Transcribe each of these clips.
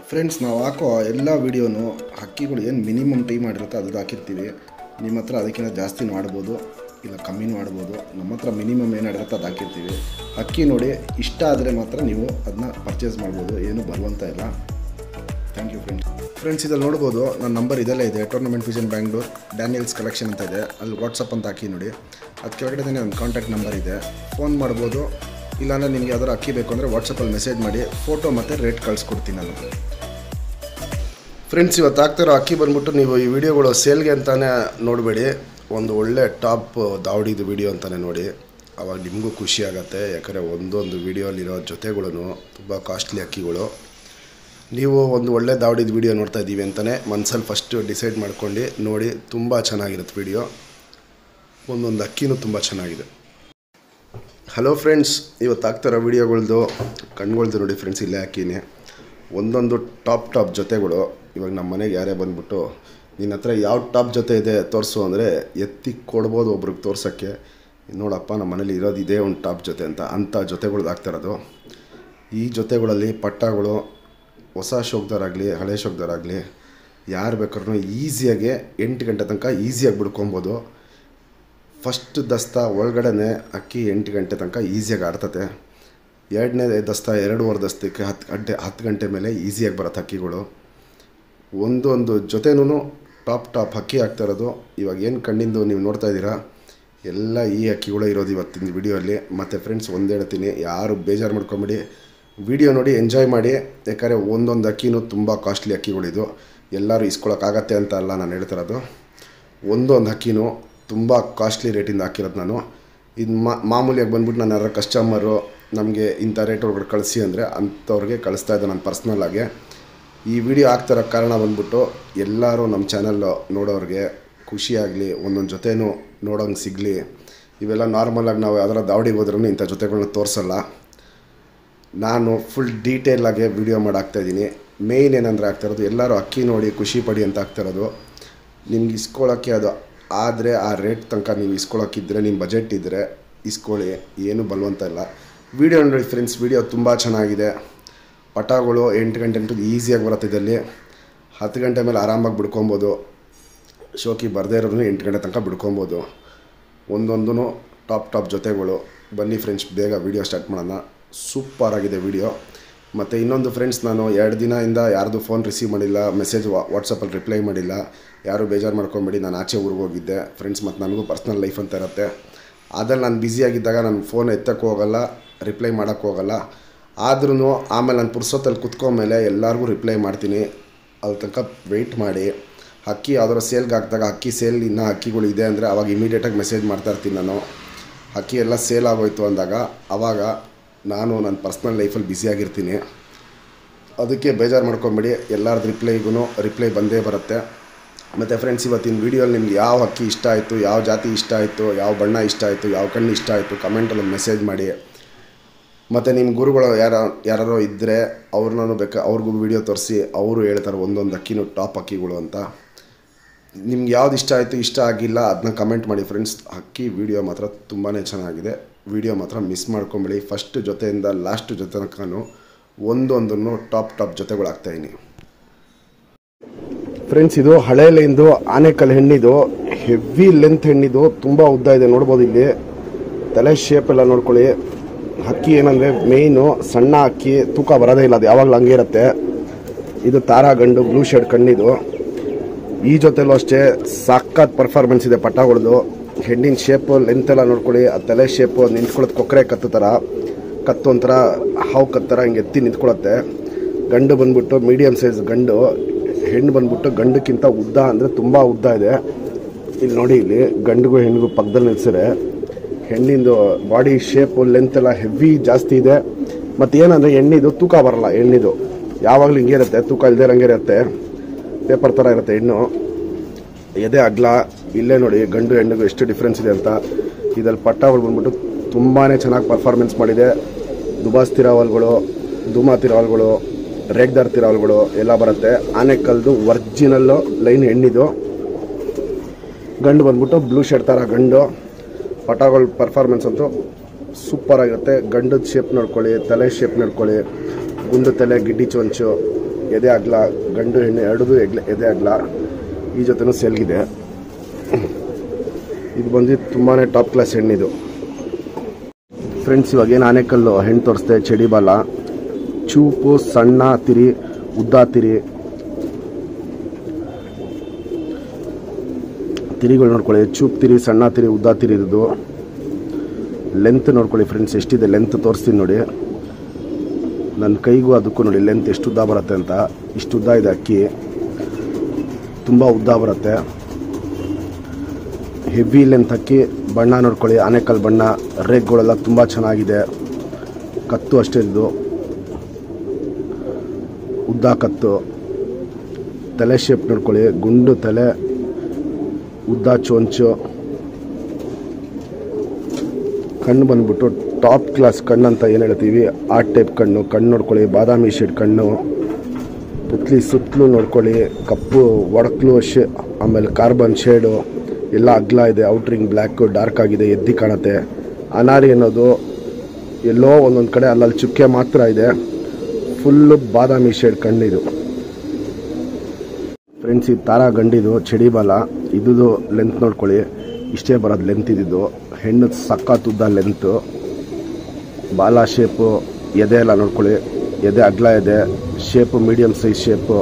friends ನಾವು ಹಾಕೋ ಎಲ್ಲ ವೀಡಿಯೋನು ಹಕ್ಕಿಗಳು ಏನು ಮಿನಿಮಮ್ ಟೈಮ್ ಮಾಡಿರುತ್ತೆ ಅದು ಹಾಕಿರ್ತೀವಿ ನಿಮ್ಮ ಹತ್ರ ಅದಕ್ಕಿಂತ ಜಾಸ್ತಿನೂ ಆಡ್ಬೋದು ಇಲ್ಲ ಕಮ್ಮಿನೂ ಆಡ್ಬೋದು ನಮ್ಮ ಹತ್ರ ಮಿನಿಮಮ್ ಏನು ಆಡಿರುತ್ತೆ ಅದು ಹಾಕಿರ್ತೀವಿ ಹಕ್ಕಿ ನೋಡಿ ಇಷ್ಟ ಆದರೆ ಮಾತ್ರ ನೀವು ಅದನ್ನ ಪರ್ಚೇಸ್ ಮಾಡ್ಬೋದು ಏನು ಬರುವಂತ ಇಲ್ಲ ಥ್ಯಾಂಕ್ ಯು ಫ್ರೆಂಡ್ಸ್ ಫ್ರೆಂಡ್ಸ್ ಇದಲ್ಲಿ ನೋಡ್ಬೋದು ನನ್ನ ನಂಬರ್ ಇದೆಲ್ಲ ಇದೆ tournament vision Bangalore Daniels collection ಅಂತ ಇದೆ ಅಲ್ಲಿ ವಾಟ್ಸಪ್ ಅಂತ ಹಾಕಿ ನೋಡಿ ಅದು ಕೆಳಗಡೆ ನನ್ನ ಕಾಂಟ್ಯಾಕ್ಟ್ ನಂಬರ್ ಇದೆ ಫೋನ್ ಮಾಡ್ಬೋದು ಇಲ್ಲಾಂದರೆ ನಿಮಗೆ ಯಾವ್ದಾರು ಅಕ್ಕಿ ಬೇಕು ಅಂದರೆ ವಾಟ್ಸಪ್ಪಲ್ಲಿ ಮೆಸೇಜ್ ಮಾಡಿ ಫೋಟೋ ಮತ್ತು ರೇಟ್ ಕಳಿಸ್ಕೊಡ್ತೀನಿ ನಾನು ಫ್ರೆಂಡ್ಸ್ ಇವತ್ತು ಆಗ್ತಿರೋ ಅಕ್ಕಿ ಬಂದ್ಬಿಟ್ಟು ನೀವು ಈ ವಿಡಿಯೋಗಳು ಸೇಲ್ಗೆ ಅಂತಲೇ ನೋಡಬೇಡಿ ಒಂದು ಒಳ್ಳೆ ಟಾಪ್ ದಾವಡಿದು ವಿಡಿಯೋ ಅಂತಲೇ ನೋಡಿ ಅವಾಗ ನಿಮಗೂ ಖುಷಿ ಆಗುತ್ತೆ ಯಾಕಂದರೆ ಒಂದೊಂದು ವಿಡಿಯೋಲಿರೋ ಜೊತೆಗಳು ತುಂಬ ಕಾಸ್ಟ್ಲಿ ಅಕ್ಕಿಗಳು ನೀವು ಒಂದು ಒಳ್ಳೆ ದಾವಡಿದ ವಿಡಿಯೋ ನೋಡ್ತಾ ಇದ್ದೀವಿ ಅಂತಲೇ ಮನ್ಸಲ್ಲಿ ಫಸ್ಟು ಡಿಸೈಡ್ ಮಾಡ್ಕೊಂಡು ನೋಡಿ ತುಂಬ ಚೆನ್ನಾಗಿರುತ್ತೆ ವಿಡಿಯೋ ಒಂದೊಂದು ಅಕ್ಕಿನೂ ತುಂಬ ಚೆನ್ನಾಗಿದೆ ಹಲೋ ಫ್ರೆಂಡ್ಸ್ ಇವತ್ತು ಆಗ್ತಿರೋ ವಿಡಿಯೋಗಳ್ದು ಕಣ್ಗಳ್ದು ನೋಡಿ ಫ್ರೆಂಡ್ಸ್ ಇಲ್ಲೇ ಹಾಕೀನಿ ಒಂದೊಂದು ಟಾಪ್ ಟಾಪ್ ಜೊತೆಗಳು ಇವಾಗ ನಮ್ಮ ಮನೆಗೆ ಯಾರೇ ಬಂದ್ಬಿಟ್ಟು ನಿನ್ನ ಹತ್ರ ಯಾವ ಟಾಪ್ ಜೊತೆ ಇದೆ ತೋರಿಸು ಅಂದರೆ ಎತ್ತಿ ಕೊಡ್ಬೋದು ಒಬ್ರಿಗೆ ತೋರ್ಸೋಕ್ಕೆ ನೋಡಪ್ಪ ನಮ್ಮ ಮನೇಲಿ ಇರೋದು ಇದೇ ಒಂದು ಟಾಪ್ ಜೊತೆ ಅಂತ ಅಂಥ ಜೊತೆಗಳ್ದು ಆಗ್ತಿರೋದು ಈ ಜೊತೆಗಳಲ್ಲಿ ಪಟ್ಟಗಳು ಹೊಸ ಶೋಕ್ದವರಾಗಲಿ ಹಳೆ ಶೋಕ್ದವರಾಗಲಿ ಯಾರು ಬೇಕಾದ್ರೂ ಈಸಿಯಾಗಿ ಎಂಟು ಗಂಟೆ ತನಕ ಈಸಿಯಾಗಿ ಬಿಡ್ಕೊಬೋದು ಫಸ್ಟ್ ದಸ್ತ ಒಳಗಡೆನೆ ಅಕ್ಕಿ ಎಂಟು ಗಂಟೆ ತನಕ ಈಸಿಯಾಗಿ ಆಡ್ತತೆ ಎರಡನೇ ದಸ್ತ ಎರಡೂವರೆ ದಸ್ತಕ್ಕೆ ಹತ್ತು ಗಂಟೆ ಹತ್ತು ಗಂಟೆ ಮೇಲೆ ಈಸಿಯಾಗಿ ಬರುತ್ತೆ ಅಕ್ಕಿಗಳು ಒಂದೊಂದು ಜೊತೆನೂ ಟಾಪ್ ಟಾಪ್ ಅಕ್ಕಿ ಆಗ್ತಾ ಇರೋದು ಇವಾಗ ಏನು ಕಣ್ಣಿಂದು ನೀವು ನೋಡ್ತಾ ಇದ್ದೀರಾ ಎಲ್ಲ ಈ ಅಕ್ಕಿಗಳು ಇರೋದು ಇವತ್ತಿನ ವಿಡಿಯೋಲ್ಲಿ ಮತ್ತು ಫ್ರೆಂಡ್ಸ್ ಒಂದು ಹೇಳ್ತೀನಿ ಯಾರು ಬೇಜಾರು ಮಾಡ್ಕೊಂಬಿಡಿ ವಿಡಿಯೋ ನೋಡಿ ಎಂಜಾಯ್ ಮಾಡಿ ಯಾಕಂದರೆ ಒಂದೊಂದು ಅಕ್ಕಿನೂ ತುಂಬ ಕಾಸ್ಟ್ಲಿ ಅಕ್ಕಿಗಳಿದು ಎಲ್ಲರೂ ಇಸ್ಕೊಳಕ್ಕಾಗತ್ತೆ ಅಂತ ಅಲ್ಲ ನಾನು ಹೇಳ್ತಿರೋದು ಒಂದೊಂದು ಅಕ್ಕಿನೂ ತುಂಬ ಕಾಸ್ಟ್ಲಿ ರೇಟಿಂದ ಹಾಕಿರೋದು ನಾನು ಇದು ಮಾಮೂಲಿಯಾಗಿ ಬಂದ್ಬಿಟ್ಟು ನಾನು ಯಾರು ಕಸ್ಟಮರು ನಮಗೆ ಇಂಥ ರೇಟ್ ಒಳಗಡೆ ಕಳಿಸಿ ಅಂದರೆ ಅಂಥವ್ರಿಗೆ ಕಳಿಸ್ತಾ ಇದ್ದೆ ನಾನು ಪರ್ಸ್ನಲ್ಲಾಗಿ ಈ ವಿಡಿಯೋ ಆಗ್ತಿರೋ ಕಾರಣ ಬಂದ್ಬಿಟ್ಟು ಎಲ್ಲರೂ ನಮ್ಮ ಚಾನಲ್ ನೋಡೋರಿಗೆ ಖುಷಿಯಾಗಲಿ ಒಂದೊಂದು ಜೊತೆನೂ ನೋಡೋಂಗೆ ಸಿಗಲಿ ಇವೆಲ್ಲ ನಾರ್ಮಲಾಗಿ ನಾವು ಯಾವ್ದಾರ ದಾವಡಿಗೆ ಹೋದ್ರೂ ಇಂಥ ಜೊತೆಗಳನ್ನ ತೋರಿಸಲ್ಲ ನಾನು ಫುಲ್ ಡೀಟೇಲಾಗಿ ವಿಡಿಯೋ ಮಾಡಾಕ್ತಾಯಿದ್ದೀನಿ ಮೇಯ್ನ್ ಏನಂದರೆ ಆಗ್ತಾಯಿರೋದು ಎಲ್ಲರೂ ಅಕ್ಕಿ ನೋಡಿ ಖುಷಿ ಪಡಿ ಅಂತ ಆಗ್ತಾಯಿರೋದು ನಿಮ್ಗೆ ಇಸ್ಕೊಳ್ಳೋಕ್ಕೆ ಅದು ಆದರೆ ಆ ರೇಟ್ ತನಕ ನೀವು ಇಸ್ಕೊಳ್ಳೋಕ್ಕಿದ್ರೆ ನಿಮ್ಮ ಬಜೆಟ್ ಇದ್ದರೆ ಇಸ್ಕೊಳ್ಳಿ ಏನು ಬಲವಂತ ಇಲ್ಲ ವಿಡಿಯೋ ನೋಡಿ ಫ್ರೆಂಡ್ಸ್ ವಿಡಿಯೋ ತುಂಬ ಚೆನ್ನಾಗಿದೆ ಪಟಾಗಳು ಎಂಟು ಗಂಟೆ ಎಂಟು ಈಸಿಯಾಗಿ ಬರುತ್ತೆ ಇದರಲ್ಲಿ ಹತ್ತು ಗಂಟೆ ಮೇಲೆ ಆರಾಮಾಗಿ ಬಿಡ್ಕೊಬೋದು ಶೋಕಿ ಬರದೇ ಇರೋದು ಎಂಟು ಗಂಟೆ ತನಕ ಬಿಡ್ಕೊಬೋದು ಒಂದೊಂದು ಟಾಪ್ ಟಾಪ್ ಜೊತೆಗಳು ಬನ್ನಿ ಫ್ರೆಂಡ್ಸ್ ಬೇಗ ವಿಡಿಯೋ ಸ್ಟಾರ್ಟ್ ಮಾಡೋಣ ಸೂಪರ್ ಆಗಿದೆ ವಿಡಿಯೋ ಮತ್ತು ಇನ್ನೊಂದು ಫ್ರೆಂಡ್ಸ್ ನಾನು ಎರಡು ದಿನದಿಂದ ಯಾರ್ದು ಫೋನ್ ರಿಸೀವ್ ಮಾಡಿಲ್ಲ ಮೆಸೇಜ್ ವಾಟ್ಸಪ್ಪಲ್ಲಿ ರಿಪ್ಲೈ ಮಾಡಿಲ್ಲ ಯಾರು ಬೇಜಾರು ಮಾಡ್ಕೊಂಬೇಡಿ ನಾನು ಆಚೆ ಊರಿಗೆ ಹೋಗಿದ್ದೆ ಫ್ರೆಂಡ್ಸ್ ಮತ್ತು ನನಗೂ ಪರ್ಸ್ನಲ್ ಲೈಫ್ ಅಂತ ಇರುತ್ತೆ ಅದ್ರಲ್ಲಿ ನಾನು ಬ್ಯುಸಿಯಾಗಿದ್ದಾಗ ನಾನು ಫೋನ್ ಎತ್ತಕ್ಕೆ ಹೋಗಲ್ಲ ರಿಪ್ಲೈ ಮಾಡೋಕ್ಕೆ ಹೋಗಲ್ಲ ಆದ್ರೂ ಆಮೇಲೆ ನಾನು ಪುರ್ಸೊತ್ತಲ್ಲಿ ಕುತ್ಕೊಂಡ್ಮೇಲೆ ಎಲ್ಲರಿಗೂ ರಿಪ್ಲೈ ಮಾಡ್ತೀನಿ ಅಲ್ಲಿ ತನಕ ವೆಯ್ಟ್ ಮಾಡಿ ಅಕ್ಕಿ ಯಾವ್ದಾರು ಸೇಲ್ಗೆ ಹಾಕಿದಾಗ ಅಕ್ಕಿ ಸೇಲ್ ಇನ್ನೂ ಅಕ್ಕಿಗಳು ಇದೆ ಅಂದರೆ ಅವಾಗ ಇಮಿಡಿಯೇಟಾಗಿ ಮೆಸೇಜ್ ಮಾಡ್ತಾ ಇರ್ತೀನಿ ನಾನು ಅಕ್ಕಿ ಎಲ್ಲ ಸೇಲ್ ಆಗೋಯ್ತು ಅಂದಾಗ ಆವಾಗ ನಾನು ನನ್ನ ಪರ್ಸ್ನಲ್ ಲೈಫಲ್ಲಿ ಬ್ಯುಸಿಯಾಗಿರ್ತೀನಿ ಅದಕ್ಕೆ ಬೇಜಾರು ಮಾಡ್ಕೊಂಬೇಡಿ ಎಲ್ಲರದ್ದು ರಿಪ್ಲೈಗೂ ರಿಪ್ಲೈ ಬಂದೇ ಬರುತ್ತೆ ಮತ್ತು ಫ್ರೆಂಡ್ಸ್ ಇವತ್ತಿನ ವೀಡಿಯೋಲಿ ನಿಮ್ಗೆ ಯಾವ ಅಕ್ಕಿ ಇಷ್ಟ ಆಯಿತು ಯಾವ ಜಾತಿ ಇಷ್ಟ ಆಯಿತು ಯಾವ ಬಣ್ಣ ಇಷ್ಟ ಆಯಿತು ಯಾವ ಕಣ್ಣು ಇಷ್ಟ ಆಯಿತು ಕಮೆಂಟಲ್ಲಿ ಮೆಸೇಜ್ ಮಾಡಿ ಮತ್ತು ನಿಮ್ಮ ಗುರುಗಳು ಯಾರ ಯಾರೋ ಇದ್ದರೆ ಅವ್ರನ್ನೂ ಬೇಕಾ ಅವ್ರಿಗೂ ವೀಡಿಯೋ ತೋರಿಸಿ ಅವರು ಹೇಳ್ತಾರೆ ಒಂದೊಂದು ಅಕ್ಕಿನೂ ಟಾಪ್ ಅಕ್ಕಿಗಳು ಅಂತ ನಿಮ್ಗೆ ಯಾವ್ದು ಇಷ್ಟ ಆಯಿತು ಇಷ್ಟ ಆಗಿಲ್ಲ ಅದನ್ನ ಕಮೆಂಟ್ ಮಾಡಿ ಫ್ರೆಂಡ್ಸ್ ಅಕ್ಕಿ ವಿಡಿಯೋ ಮಾತ್ರ ತುಂಬಾ ಚೆನ್ನಾಗಿದೆ ವಿಡಿಯೋ ಮಾತ್ರ ಮಿಸ್ ಮಾಡ್ಕೊಂಬೇಡಿ ಫಸ್ಟ್ ಜೊತೆಯಿಂದ ಲಾಸ್ಟ್ ಜೊತೆ ತನಕನೂ ಒಂದೊಂದನ್ನು ಟಾಪ್ ಟಾಪ್ ಜೊತೆಗಳು ಹಾಕ್ತಾಯಿನಿ ಫ್ರೆಂಡ್ಸ್ ಇದು ಹಳೆ ಲೈನ್ದು ಆನೆಕಲ್ ಹೆಣ್ಣಿದು ಹೆವಿ ಲೆಂತ್ ಹೆಣ್ಣಿದು ತುಂಬ ಉದ್ದ ಇದೆ ನೋಡ್ಬೋದು ಇಲ್ಲಿ ತಲೆ ಶೇಪ್ ಎಲ್ಲ ನೋಡ್ಕೊಳ್ಳಿ ಅಕ್ಕಿ ಏನಂದರೆ ಮೇಯ್ನು ಸಣ್ಣ ಅಕ್ಕಿ ತೂಕ ಬರೋದೇ ಇಲ್ಲ ಅದು ಯಾವಾಗಲೂ ಹಂಗೆ ಇರುತ್ತೆ ಇದು ತಾರಾ ಗಂಡು ಬ್ಲೂ ಶೇಡ್ ಕಣ್ಣಿದು ಈ ಜೊತೆಲೂ ಅಷ್ಟೇ ಸಖತ್ ಪರ್ಫಾರ್ಮೆನ್ಸ್ ಇದೆ ಪಟಾಗಳದು ಹೆಣ್ಣಿನ ಶೇಪು ಲೆಂತ್ ಎಲ್ಲ ನೋಡ್ಕೊಳ್ಳಿ ಆ ತಲೆ ಶೇಪು ನಿಂತ್ಕೊಳ್ಳೋದು ಕೊಕ್ಕರೆ ಕತ್ತು ಥರ ಕತ್ತು ಒಂಥರ ಹಾವು ಕತ್ತು ಥರ ಹಿಂಗೆ ಎತ್ತಿ ನಿಂತ್ಕೊಳ್ಳುತ್ತೆ ಗಂಡು ಬಂದ್ಬಿಟ್ಟು ಮೀಡಿಯಮ್ ಸೈಜ್ ಗಂಡು ಹೆಣ್ಣು ಬಂದ್ಬಿಟ್ಟು ಗಂಡಕ್ಕಿಂತ ಉದ್ದ ಅಂದರೆ ತುಂಬ ಉದ್ದ ಇದೆ ಇಲ್ಲಿ ನೋಡಿ ಇಲ್ಲಿ ಗಂಡಿಗೂ ಹೆಣ್ಣಿಗೂ ಪಕ್ಕದಲ್ಲಿ ನಿಲ್ಸಿರೆ ಹೆಣ್ಣಿಂದು ಬಾಡಿ ಶೇಪು ಲೆಂತ್ ಎಲ್ಲ ಹೆವಿ ಜಾಸ್ತಿ ಇದೆ ಮತ್ತು ಏನಂದರೆ ಎಣ್ಣಿದು ತೂಕ ಬರಲ್ಲ ಎಣ್ಣಿದು ಯಾವಾಗಲೂ ಹಿಂಗೆ ಇರುತ್ತೆ ತೂಕ ಇಲ್ಲದೆ ಇರಂಗೆ ಇರುತ್ತೆ ಪೇಪರ್ ಥರ ಇರುತ್ತೆ ಹೆಣ್ಣು ಎದೆ ಅಗ್ಲ ಇಲ್ಲೇ ನೋಡಿ ಗಂಡು ಹೆಣ್ಣಿಗೂ ಎಷ್ಟು ಡಿಫ್ರೆನ್ಸ್ ಇದೆ ಅಂತ ಇದ್ರಲ್ಲಿ ಪಟ್ಟಗಳು ಬಂದ್ಬಿಟ್ಟು ತುಂಬಾ ಚೆನ್ನಾಗಿ ಪರ್ಫಾರ್ಮೆನ್ಸ್ ಮಾಡಿದೆ ದುಬಾಸ್ ತಿರಾವಲ್ಗಳು ದುಮಾ ತಿರಾವಲ್ಗಳು ರೇಗ್ದಾರ್ ತಿರಾವಲ್ಗಳು ಎಲ್ಲ ಬರುತ್ತೆ ಆನೆಕಲ್ದು ಒರ್ಜಿನಲ್ಲು ಲೈನ್ ಹೆಣ್ಣಿದು ಗಂಡು ಬಂದ್ಬಿಟ್ಟು ಬ್ಲೂ ಶರ್ಟ್ ಥರ ಗಂಡು ಪಟಾಗಳ ಪರ್ಫಾರ್ಮೆನ್ಸ್ ಅಂತೂ ಸೂಪರ್ ಆಗಿರುತ್ತೆ ಗಂಡದ ಶೇಪ್ ನೋಡ್ಕೊಳ್ಳಿ ತಲೆ ಶೇಪ್ ನೋಡ್ಕೊಳ್ಳಿ ಗುಂಡು ತಲೆ ಗಿಡ್ಡಿ ಚೊಂಚು ಎದೆ ಅಗ್ಲ ಗಂಡು ಹೆಣ್ಣು ಎರಡದು ಎಗ್ಲೆ ಎದೆ ಅಗ್ಲ ಈ ಜೊತೆನೂ ಸೇಲ್ಗಿದೆ ಇದು ಬಂದು ತುಂಬಾ ಟಾಪ್ ಕ್ಲಾಸ್ ಹೆಣ್ಣಿದು ಫ್ರೆಂಡ್ಸ್ ಇವಾಗ ಏನು ಆನೆಕಲ್ಲು ಹೆಣ್ಣು ತೋರಿಸ್ದೆ ಚಡಿ ಬಾಲ ಚೂಪು ಸಣ್ಣ ತಿರಿ ಉದ್ದ ತಿರಿ ತಿರಿಗಳು ನೋಡ್ಕೊಳ್ಳಿ ಚೂಪ್ ತಿರಿ ಸಣ್ಣ ತಿರಿ ಉದ್ದ ತಿರಿ ಇರೋದು ಲೆಂತ್ ನೋಡ್ಕೊಳ್ಳಿ ಫ್ರೆಂಡ್ಸ್ ಎಷ್ಟಿದೆ ಲೆಂತ್ ತೋರಿಸ್ತೀನಿ ನೋಡಿ ನನ್ನ ಕೈಗೂ ಅದಕ್ಕೂ ನೋಡಿ ಲೆಂತ್ ಎಷ್ಟು ಉದ್ದ ಬರುತ್ತೆ ಅಂತ ಇಷ್ಟು ಉದ್ದ ಇದೆ ಅಕ್ಕಿ ತುಂಬ ಉದ್ದ ಬರುತ್ತೆ ಹೆವಿ ಲೆಂತ್ ಅಕ್ಕಿ ಬಣ್ಣ ನೋಡ್ಕೊಳ್ಳಿ ಆನೆಕಲ್ ಬಣ್ಣ ರೇಗ್ಗಳೆಲ್ಲ ತುಂಬ ಚೆನ್ನಾಗಿದೆ ಕತ್ತು ಅಷ್ಟೇ ಇದು ಉದ್ದ ಕತ್ತು ತಲೆ ಶೇಪ್ ನೋಡ್ಕೊಳ್ಳಿ ಗುಂಡು ತಲೆ ಉದ್ದ ಚೊಂಚು ಕಣ್ಣು ಬಂದ್ಬಿಟ್ಟು ಟಾಪ್ ಕ್ಲಾಸ್ ಕಣ್ಣು ಅಂತ ಏನು ಹೇಳ್ತೀವಿ ಆ ಟೈಪ್ ಕಣ್ಣು ಕಣ್ಣು ನೋಡ್ಕೊಳ್ಳಿ ಬಾದಾಮಿ ಶೇಡ್ ಕಣ್ಣು ಪುತ್ಲಿ ಸುತ್ತಲೂ ನೋಡ್ಕೊಳ್ಳಿ ಕಪ್ಪು ಒಡಕ್ಲು ಶೇ ಆಮೇಲೆ ಕಾರ್ಬನ್ ಶೇಡು ಎಲ್ಲ ಅಗ್ಲ ಇದೆ ಔಟ್ರಿಂಗ್ ಬ್ಲ್ಯಾಕು ಡಾರ್ಕ್ ಆಗಿದೆ ಎದ್ದಿ ಕಾಣುತ್ತೆ ಅನಾರಿ ಅನ್ನೋದು ಎಲ್ಲೋ ಒಂದೊಂದು ಕಡೆ ಅಲ್ಲಲ್ಲಿ ಚುಕ್ಕೆ ಮಾತ್ರ ಇದೆ ಫುಲ್ಲು ಬಾದಾಮಿ ಶೇಡ್ ಕಣ್ಣಿದು ಫ್ರೆಂಡ್ಸ್ ಇದು ತಾರಾ ಗಂಡಿದು ಚಡಿ ಬಾಲ ಇದ್ದು ಲೆಂತ್ ನೋಡ್ಕೊಳ್ಳಿ ಇಷ್ಟೇ ಬರೋದು ಲೆಂತ್ ಇದ್ದಿದ್ದು ಹೆಣ್ಣು ಸಖತ್ ಉದ್ದ ಲೆಂತು ಬಾಲ ಶೇಪು ಎದೆ ಎಲ್ಲ ನೋಡ್ಕೊಳ್ಳಿ ಎದೆ ಅಗ್ಲ ಇದೆ ಶೇಪು ಮೀಡಿಯಮ್ ಸೈಜ್ ಶೇಪು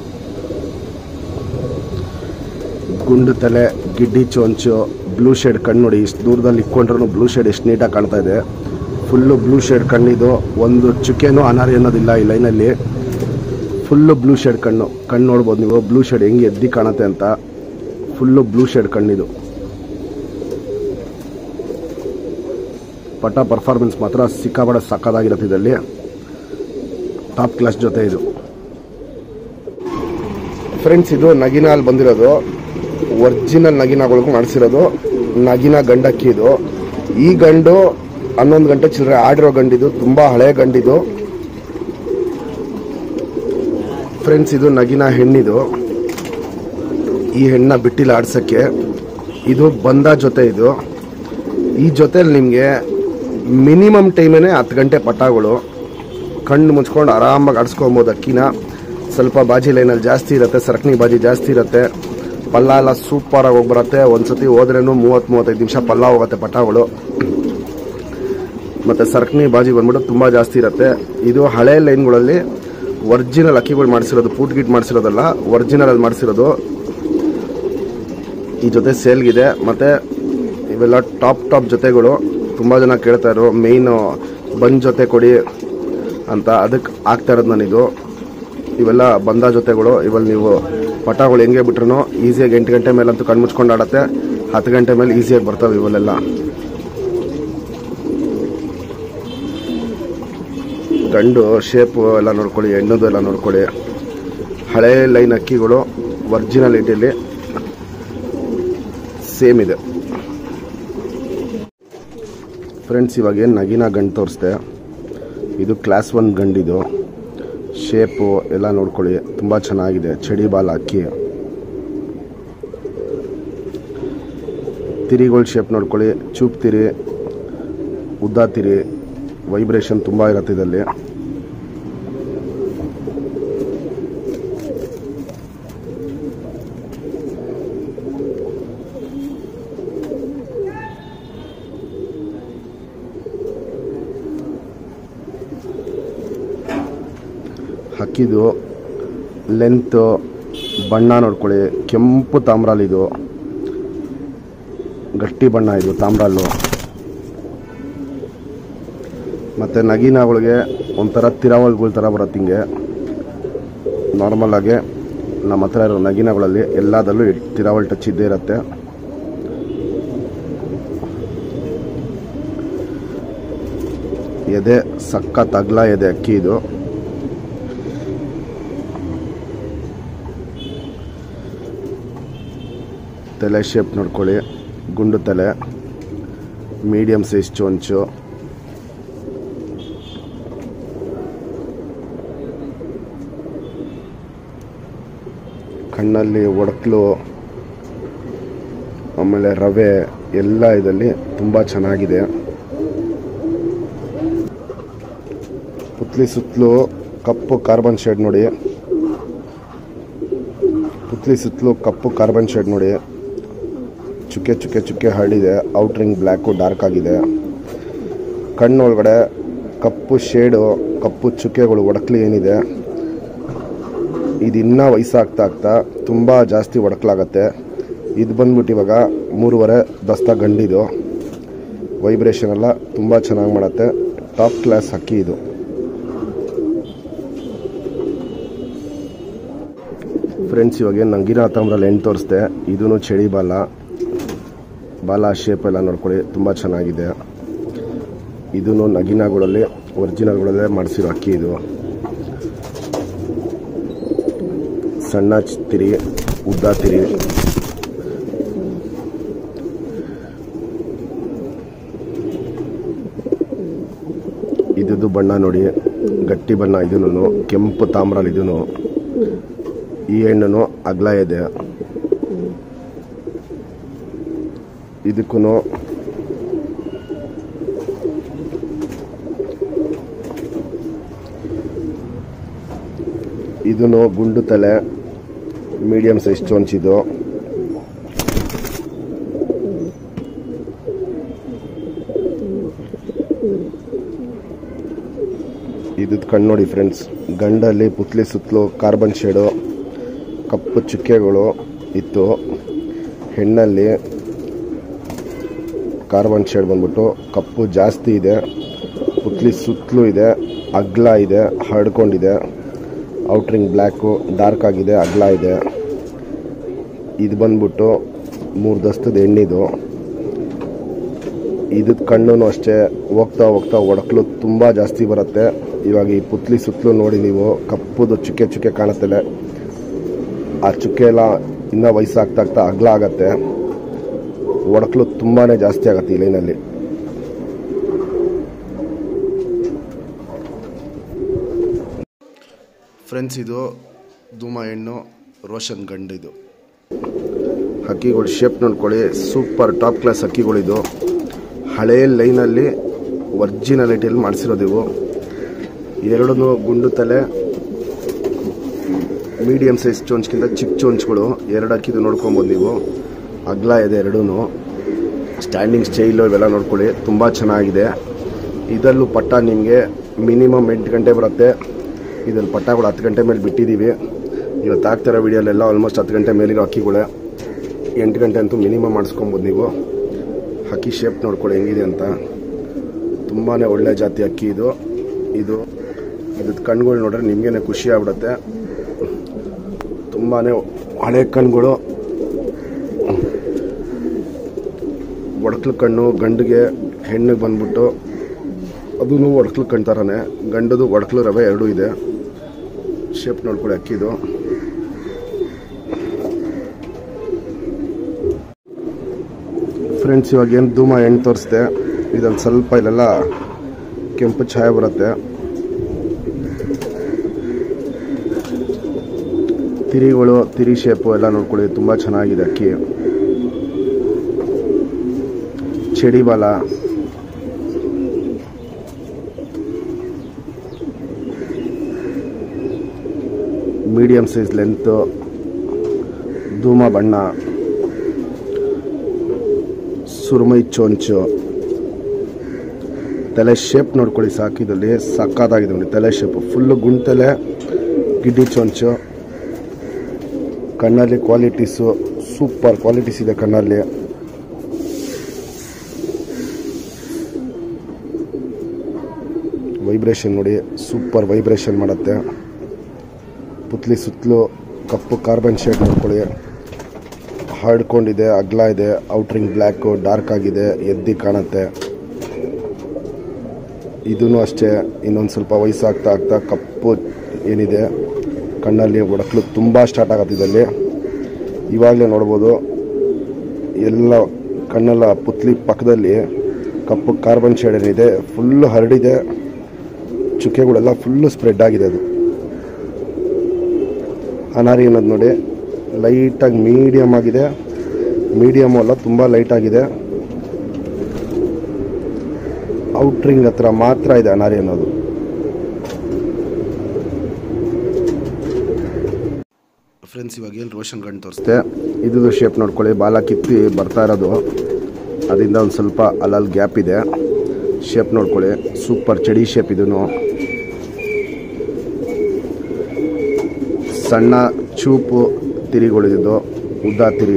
ಗುಂಡು ತಲೆ ಗಿಡ್ಡಿ ಚೊಂಚು ಬ್ಲೂ ಶೇಡ್ ಕಣ್ಣು ನೋಡಿ ಇಷ್ಟು ದೂರದಲ್ಲಿ ಇಕ್ಕೊಂಡ್ರೂ ಬ್ಲೂ ಶೇಡ್ ಎಷ್ಟು ನೀಟಾಗಿ ಕಾಣ್ತಾ ಇದೆ ಫುಲ್ಲು ಬ್ಲೂ ಶೇಡ್ ಕಣ್ಣಿದು ಒಂದು ಚುಕ್ಕೆನೂ ಅನಾರಿ ಅನ್ನೋದಿಲ್ಲ ಈ ಲೈನಲ್ಲಿ ಫುಲ್ಲು ಬ್ಲೂ ಶೇಡ್ ಕಣ್ಣು ಕಣ್ಣು ನೋಡ್ಬೋದು ನೀವು ಬ್ಲೂ ಶೇಡ್ ಹೆಂಗೆ ಎದ್ದಿ ಕಾಣುತ್ತೆ ಅಂತ ಫುಲ್ಲು ಬ್ಲೂ ಶೇಡ್ ಕಣ್ಣಿದು ಪಟ ಪರ್ಫಾರ್ಮೆನ್ಸ್ ಮಾತ್ರ ಸಿಕ್ಕಾಪಡೆ ಸಕ್ಕದಾಗಿರುತ್ತೆ ಇದರಲ್ಲಿ ಟಾಪ್ ಕ್ಲಾಸ್ ಜೊತೆ ಇದು ಫ್ರೆಂಡ್ಸ್ ಇದು ನಗಿನಾಲ್ ಬಂದಿರೋದು ಒರಿಜಿನಲ್ ನಗಿನಾಗಳಿಗೂ ಮಾಡಿಸಿರೋದು ನಗಿನ ಗಂಡಕ್ಕಿ ಇದು ಈ ಗಂಡು ಹನ್ನೊಂದು ಗಂಟೆ ಚಿಲ್ಲರೆ ಆಡಿರೋ ಗಂಡಿದು ತುಂಬ ಹಳೆ ಗಂಡಿದು ಫ್ರೆಂಡ್ಸ್ ಇದು ನಗಿನ ಹೆಣ್ಣಿದು ಈ ಹೆಣ್ಣ ಬಿಟ್ಟಿಲ್ಲ ಆಡ್ಸೋಕ್ಕೆ ಇದು ಬಂದ ಜೊತೆ ಇದು ಈ ಜೊತೆಲಿ ನಿಮಗೆ ಮಿನಿಮಮ್ ಟೈಮೇನೆ ಹತ್ತು ಗಂಟೆ ಪಟಾಗಳು ಕಣ್ಣು ಮುಚ್ಕೊಂಡು ಆರಾಮಾಗಿ ಆಡಿಸ್ಕೊಬೋದು ಅಕ್ಕಿನ ಸ್ವಲ್ಪ ಬಾಜಿ ಲೈನಲ್ಲಿ ಜಾಸ್ತಿ ಇರುತ್ತೆ ಸರಕಣಿ ಬಾಜಿ ಜಾಸ್ತಿ ಇರುತ್ತೆ ಪಲ್ಲ ಎಲ್ಲ ಸೂಪರಾಗಿ ಹೋಗಿ ಬರುತ್ತೆ ಒಂದ್ಸತಿ ಹೋದ್ರೇನು ಮೂವತ್ತು ಮೂವತ್ತೈದು ನಿಮಿಷ ಪಲ್ಲ ಹೋಗುತ್ತೆ ಪಟಾಗಳು ಮತ್ತು ಸರಕಣಿ ಬಾಜಿ ಬಂದ್ಬಿಟ್ಟು ತುಂಬ ಜಾಸ್ತಿ ಇರುತ್ತೆ ಇದು ಹಳೆ ಲೈನ್ಗಳಲ್ಲಿ ಒರಿಜಿನಲ್ ಅಕ್ಕಿಗಳು ಮಾಡಿಸಿರೋದು ಪೂಟ್ ಗಿಟ್ ಮಾಡಿಸಿರೋದಲ್ಲ ಒರಿಜಿನಲ್ ಅಲ್ಲಿ ಮಾಡಿಸಿರೋದು ಈ ಜೊತೆ ಸೇಲ್ಗಿದೆ ಮತ್ತು ಇವೆಲ್ಲ ಟಾಪ್ ಟಾಪ್ ಜೊತೆಗಳು ತುಂಬ ಜನ ಕೇಳ್ತಾ ಇರೋ ಮೇಯ್ನು ಬಂದ್ ಜೊತೆ ಕೊಡಿ ಅಂತ ಅದಕ್ಕೆ ಆಗ್ತಾ ಇರೋದು ನಾನಿದು ಇವೆಲ್ಲ ಬಂದ ಜೊತೆಗಳು ಇವಾಗ ನೀವು ಪಟಾಗಳು ಹೆಂಗೆ ಬಿಟ್ರು ಈಸಿಯಾಗಿ ಎಂಟು ಗಂಟೆ ಮೇಲಂತೂ ಕಣ್ಣು ಮುಚ್ಕೊಂಡು ಆಡತ್ತೆ ಹತ್ತು ಗಂಟೆ ಮೇಲೆ ಈಸಿಯಾಗಿ ಬರ್ತವೆ ಇವೆಲ್ಲ ಗಂಡು ಶೇಪು ಎಲ್ಲ ನೋಡ್ಕೊಳ್ಳಿ ಹೆಣ್ಣದು ಎಲ್ಲ ನೋಡ್ಕೊಳ್ಳಿ ಹಳೆ ಲೈನ್ ಅಕ್ಕಿಗಳು ಒರಿಜಿನಾಲಿಟಿಯಲ್ಲಿ ಸೇಮ್ ಇದೆ ಫ್ರೆಂಡ್ಸ್ ಇವಾಗ ಏನು ನಗಿನ ಗಂಡು ತೋರಿಸ್ದೆ ಇದು ಕ್ಲಾಸ್ ಒನ್ ಗಂಡಿದು ಶೇಪು ಎಲ್ಲ ನೋಡ್ಕೊಳ್ಳಿ ತುಂಬ ಚೆನ್ನಾಗಿದೆ ಚಡಿ ಬಾಲ ಅಕ್ಕಿ ತಿರಿಗಳ ಶೇಪ್ ನೋಡ್ಕೊಳ್ಳಿ ಚೂಪ್ ತಿರಿ ಉದ್ದ ತಿರಿ ವೈಬ್ರೇಷನ್ ತುಂಬ ಇರುತ್ತೆ ಇದರಲ್ಲಿ ಹಕ್ಕಿದು ಲೆಂತು ಬಣ್ಣ ನೋಡ್ಕೊಳ್ಳಿ ಕೆಂಪು ತಾಮ್ರಾಲ್ ಇದು ಗಟ್ಟಿ ಬಣ್ಣ ಇದು ತಾಮ್ರಾಲು ಮತ್ತು ನಗಿನಗಳಿಗೆ ಒಂಥರ ತಿರಾವಳಿಗಳ ಥರ ಬರುತ್ತೆ ಹಿಂಗೆ ನಾರ್ಮಲಾಗಿ ನಮ್ಮ ಹತ್ರ ಇರೋ ನಗಿನಗಳಲ್ಲಿ ಎಲ್ಲದಲ್ಲೂ ತಿರಾವಳಿ ಟಚ್ ಇದ್ದೇ ಇರುತ್ತೆ ಎದೆ ಸಖತ್ ಅಗ್ಲ ಎದೆ ಅಕ್ಕಿ ಇದು ತಲೆ ಶೇಪ್ ನೋಡ್ಕೊಳ್ಳಿ ಗುಂಡು ತಲೆ ಮೀಡಿಯಮ್ ಸೈಜ್ ಚೊಂಚು ಕಣ್ಣಲ್ಲಿ ಒಡಕ್ಲು ಆಮೇಲೆ ರವೆ ಎಲ್ಲ ಇದರಲ್ಲಿ ತುಂಬ ಚೆನ್ನಾಗಿದೆ ಪುತ್ಲಿ ಸುತ್ತಲೂ ಕಪ್ಪು ಕಾರ್ಬನ್ ಶೇಡ್ ನೋಡಿ ಪುತ್ಲಿ ಸುತ್ತಲೂ ಕಪ್ಪು ಕಾರ್ಬನ್ ಶೇಡ್ ನೋಡಿ ಚುಕ್ಕೆ ಚುಕ್ಕೆ ಚುಕ್ಕೆ ಹರಡಿದೆ ಔಟ್ರಿಂಗ್ ಬ್ಲ್ಯಾಕು ಡಾರ್ಕ್ ಆಗಿದೆ ಕಣ್ಣೊಳಗಡೆ ಕಪ್ಪು ಶೇಡು ಕಪ್ಪು ಚುಕ್ಕೆಗಳು ಒಡಕ್ಲಿ ಏನಿದೆ ಇದು ಇನ್ನೂ ವಯಸ್ಸಾಗ್ತಾ ಆಗ್ತಾ ತುಂಬ ಜಾಸ್ತಿ ಒಡಕಲಾಗತ್ತೆ ಇದು ಬಂದ್ಬಿಟ್ಟು ಇವಾಗ ಮೂರುವರೆ ದಸ್ತ ಗಂಡಿದು ವೈಬ್ರೇಷನ್ ಎಲ್ಲ ತುಂಬ ಚೆನ್ನಾಗಿ ಮಾಡುತ್ತೆ ಟಾಪ್ ಕ್ಲಾಸ್ ಹಕ್ಕಿ ಇದು ಫ್ರೆಂಡ್ಸ್ ಇವಾಗ ನಂಗಿನಾಥ ಅಂಬ್ರಲ್ಲಿ ಎಂಟು ತೋರಿಸ್ದೆ ಇದೂ ಚಳಿ ಬಾಲ ಬಾಲ ಶೇಪ್ ಎಲ್ಲ ನೋಡ್ಕೊಳ್ಳಿ ತುಂಬ ಚೆನ್ನಾಗಿದೆ ಇದೂ ನಗಿನಾಗಳಲ್ಲಿ ಒರಿಜಿನಲ್ಗಳಲ್ಲೇ ಮಾಡಿಸಿರೋ ಅಕ್ಕಿ ಇದು ಸಣ್ಣ ಚ್- ತಿರಿ ಉದ್ದ ತಿರಿ ಇದ್ದು ಬಣ್ಣ ನೋಡಿ ಗಟ್ಟಿ ಬಣ್ಣ ಇದೂ ಕೆಂಪು ತಾಮ್ರಲ್ಲಿ ಇದೂ ಈ ಹೆಣ್ಣು ಅಗ್ಲ ಇದೆ ಇದಕ್ಕೂ ಇದೂ ಗುಂಡು ತಲೆ ಮೀಡಿಯಂ ಸೈಜ್ ಚೊಂಚಿದು ಇದ್ದು ಕಣ್ಣು ನೋಡಿ ಫ್ರೆಂಡ್ಸ್ ಗಂಡಲ್ಲಿ ಪುತ್ಲಿ ಸುತ್ತಲೂ ಕಾರ್ಬನ್ ಶೇಡು ಕಪ್ಪು ಚುಕ್ಕೆಗಳು ಇತ್ತು ಹೆಣ್ಣಲ್ಲಿ ಕಾರ್ಬನ್ ಶೇಡ್ ಬಂದ್ಬಿಟ್ಟು ಕಪ್ಪು ಜಾಸ್ತಿ ಇದೆ ಪುತ್ಲಿ ಸುತ್ತಲೂ ಇದೆ ಅಗ್ಲ ಇದೆ ಹರಡ್ಕೊಂಡಿದೆ ಔಟ್ರಿಂಗ್ ಬ್ಲ್ಯಾಕು ಡಾರ್ಕ್ ಆಗಿದೆ ಅಗ್ಲ ಇದೆ ಇದು ಬಂದ್ಬಿಟ್ಟು ಮೂರು ದಸ್ತದ ಎಣ್ಣಿದು ಇದ್ದ ಕಣ್ಣು ಅಷ್ಟೇ ಹೋಗ್ತಾ ಹೋಗ್ತಾ ಒಡಕಲು ತುಂಬ ಜಾಸ್ತಿ ಬರುತ್ತೆ ಇವಾಗ ಈ ಪುತ್ಲಿ ಸುತ್ತಲೂ ನೋಡಿ ನೀವು ಕಪ್ಪುದು ಚುಕ್ಕೆ ಚುಕ್ಕೆ ಕಾಣುತ್ತಲೆ ಆ ಚುಕ್ಕೆ ಎಲ್ಲ ಇನ್ನೂ ವಯಸ್ಸಾಗ್ತಾ ಆಗ್ತಾ ಅಗ್ಲ ಆಗತ್ತೆ ಒಡಕಲು ತುಂಬಾ ಜಾಸ್ತಿ ಆಗತ್ತೆ ಈ ಲೈನಲ್ಲಿ ಫ್ರೆಂಡ್ಸ್ ಇದು ಧೂಮ ಹೆಣ್ಣು ರೋಷನ್ ಗಂಡು ಇದು ಹಕ್ಕಿಗಳು ಶೇಪ್ ನೋಡ್ಕೊಳ್ಳಿ ಸೂಪರ್ ಟಾಪ್ ಕ್ಲಾಸ್ ಹಕ್ಕಿಗಳಿದು ಹಳೇ ಲೈನಲ್ಲಿ ಒರ್ಜಿನಾಲಿಟಿಯಲ್ಲಿ ಮಾಡಿಸಿರೋದು ಇವು ಎರಡೂ ಗುಂಡು ತಲೆ ಮೀಡಿಯಮ್ ಸೈಜ್ ಚೋಂಚ್ಗಿಂತ ಚಿಕ್ಕ ಚೋಂಚ್ಗಳು ಎರಡು ಹಕ್ಕಿದು ನೋಡ್ಕೊಬೋದು ನೀವು ಅಗ್ಲ ಇದೆ ಎರಡೂ ಸ್ಟ್ಯಾಂಡಿಂಗ್ ಸ್ಟೈಲು ಇವೆಲ್ಲ ನೋಡ್ಕೊಳ್ಳಿ ತುಂಬ ಚೆನ್ನಾಗಿದೆ ಇದರಲ್ಲೂ ಪಟ್ಟ ನಿಮಗೆ ಮಿನಿಮಮ್ ಎಂಟು ಗಂಟೆ ಬರುತ್ತೆ ಇದರಲ್ಲಿ ಪಟ್ಟಗಳು ಹತ್ತು ಗಂಟೆ ಮೇಲೆ ಬಿಟ್ಟಿದ್ದೀವಿ ಇವತ್ತು ಆಗ್ತಿರೋ ವೀಡಿಯೋಲೆಲ್ಲ ಆಲ್ಮೋಸ್ಟ್ ಹತ್ತು ಗಂಟೆ ಮೇಲಿರೋ ಹಕ್ಕಿಗಳೇ ಎಂಟು ಗಂಟೆ ಅಂತೂ ಮಿನಿಮಮ್ ಮಾಡಿಸ್ಕೊಬೋದು ನೀವು ಹಕ್ಕಿ ಶೇಪ್ ನೋಡ್ಕೊಳ್ಳಿ ಹೆಂಗಿದೆ ಅಂತ ತುಂಬಾ ಒಳ್ಳೆ ಜಾತಿ ಅಕ್ಕಿ ಇದು ಇದು ಇದ್ರದ್ದು ಕಣ್ಗಳು ನೋಡ್ರೆ ನಿಮಗೇನೆ ಖುಷಿ ಆಗ್ಬಿಡುತ್ತೆ ತುಂಬಾ ಹಳೆ ಕಣ್ಗಳು ಒಡಕ್ಲು ಕಣ್ಣು ಗಂಡಿಗೆ ಹೆಣ್ಣಿಗೆ ಬಂದ್ಬಿಟ್ಟು ಅದೂ ಒಡಕ್ಲು ಕಣ್ ಥರನೇ ಗಂಡದು ಒಡಕ್ಲು ರವೆ ಎರಡೂ ಇದೆ ಶೇಪ್ ನೋಡ್ಕೊಳ್ಳಿ ಅಕ್ಕಿದು ಫ್ರೆಂಡ್ಸ್ ಇವಾಗ ಏನು ಧೂಮ ಎಣ್ಣೆ ತೋರಿಸ್ದೆ ಇದೊಂದು ಸ್ವಲ್ಪ ಇಲ್ಲೆಲ್ಲ ಕೆಂಪು ಛಾಯೆ ಬರುತ್ತೆ ತಿರಿಗಳು ತಿರಿ ಶೇಪು ಎಲ್ಲ ನೋಡ್ಕೊಳ್ಳಿ ತುಂಬ ಚೆನ್ನಾಗಿದೆ ಅಕ್ಕಿ ಚಡಿ ಬಾಲ ಮೀಡಿಯಂ ಸೈಜ್ ಲೆಂತು ಧೂಮ ಬಣ್ಣ ಸುರುಮೈ ಚೊಂಚು ತಲೆ ಶೇಪ್ ನೋಡ್ಕೊಳ್ಳಿ ಸಾಕಿದಲ್ಲಿ ಸಕ್ಕತ್ತಾಗಿದೆ ನೋಡಿ ತಲೆ ಶೇಪ್ ಫುಲ್ಲು ಗುಂಟಲೆ ಗಿಡ್ಡಿ ಚೊಂಚು ಕಣ್ಣಲ್ಲಿ ಕ್ವಾಲಿಟೀಸು ಸೂಪರ್ ಕ್ವಾಲಿಟೀಸ್ ಇದೆ ಕಣ್ಣಲ್ಲಿ ವೈಬ್ರೇಷನ್ ನೋಡಿ ಸೂಪರ್ ವೈಬ್ರೇಷನ್ ಮಾಡುತ್ತೆ ಪುತ್ಲಿ ಸುತ್ತಲೂ ಕಪ್ಪು ಕಾರ್ಬನ್ ಶೇಡ್ ನೋಡ್ಕೊಳ್ಳಿ ಹರಡ್ಕೊಂಡಿದೆ ಅಗ್ಲ ಇದೆ ಔಟ್ರಿಂಗ್ ಬ್ಲ್ಯಾಕು ಡಾರ್ಕ್ ಆಗಿದೆ ಎದ್ದಿ ಕಾಣುತ್ತೆ ಇದೂ ಅಷ್ಟೇ ಇನ್ನೊಂದು ಸ್ವಲ್ಪ ವಯಸ್ಸಾಗ್ತಾ ಆಗ್ತಾ ಕಪ್ಪು ಏನಿದೆ ಕಣ್ಣಲ್ಲಿ ಒಡಕಲು ತುಂಬ ಸ್ಟಾರ್ಟ್ ಆಗತ್ತೆ ಇದರಲ್ಲಿ ಇವಾಗಲೇ ನೋಡ್ಬೋದು ಎಲ್ಲ ಕಣ್ಣೆಲ್ಲ ಪುತ್ಲಿ ಪಕ್ಕದಲ್ಲಿ ಕಪ್ಪು ಕಾರ್ಬನ್ ಶೇಡ್ ಏನಿದೆ ಫುಲ್ಲು ಹರಡಿದೆ ಚುಕ್ಕೆಗಳೆಲ್ಲ ಫುಲ್ಲು ಸ್ಪ್ರೆಡ್ ಆಗಿದೆ ಅದು ಅನಾರಿ ಅನ್ನೋದು ನೋಡಿ ಲೈಟಾಗಿ ಮೀಡಿಯಮ್ ಆಗಿದೆ ಮೀಡಿಯಮ್ ಅಲ್ಲ ತುಂಬ ಲೈಟ್ ಆಗಿದೆ ಔಟ್ರಿಂಗ್ ಹತ್ರ ಮಾತ್ರ ಇದೆ ಅನಾರಿ ಅನ್ನೋದು ಫ್ರೆಂಡ್ಸ್ ಇವಾಗ ಏನು ರೋಷನ್ ಗಂಡು ತೋರಿಸ್ದೆ ಇದು ಶೇಪ್ ನೋಡ್ಕೊಳ್ಳಿ ಬಾಲ ಕಿತ್ತಿ ಬರ್ತಾ ಇರೋದು ಅದರಿಂದ ಒಂದು ಸ್ವಲ್ಪ ಅಲ್ಲಲ್ಲಿ ಗ್ಯಾಪ್ ಇದೆ ಶೇಪ್ ನೋಡ್ಕೊಳ್ಳಿ ಸೂಪರ್ ಚಡಿ ಶೇಪ್ ಇದೂ ಸಣ್ಣ ಚೂಪು ತಿರಿಗಳಿದ್ದು ಉದ್ದ ತಿರಿ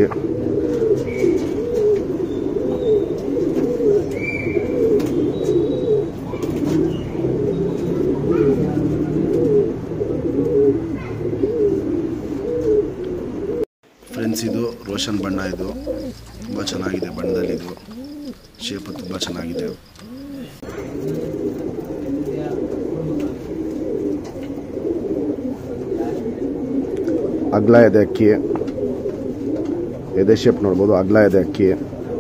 ಫ್ರೆಂಡ್ಸ್ ಇದು ರೋಷನ್ ಬಣ್ಣ ಇದು ತುಂಬ ಚೆನ್ನಾಗಿದೆ ಬಣ್ಣದಲ್ಲಿ ಇದು ಶೇಪ್ ತುಂಬ ಚೆನ್ನಾಗಿದೆ ಅಗ್ಲ ಇದೆ ಅಕ್ಕಿ ಎದೆ ಶೇಪ್ ನೋಡ್ಬೋದು ಅಗ್ಲ ಇದೆ ಅಕ್ಕಿ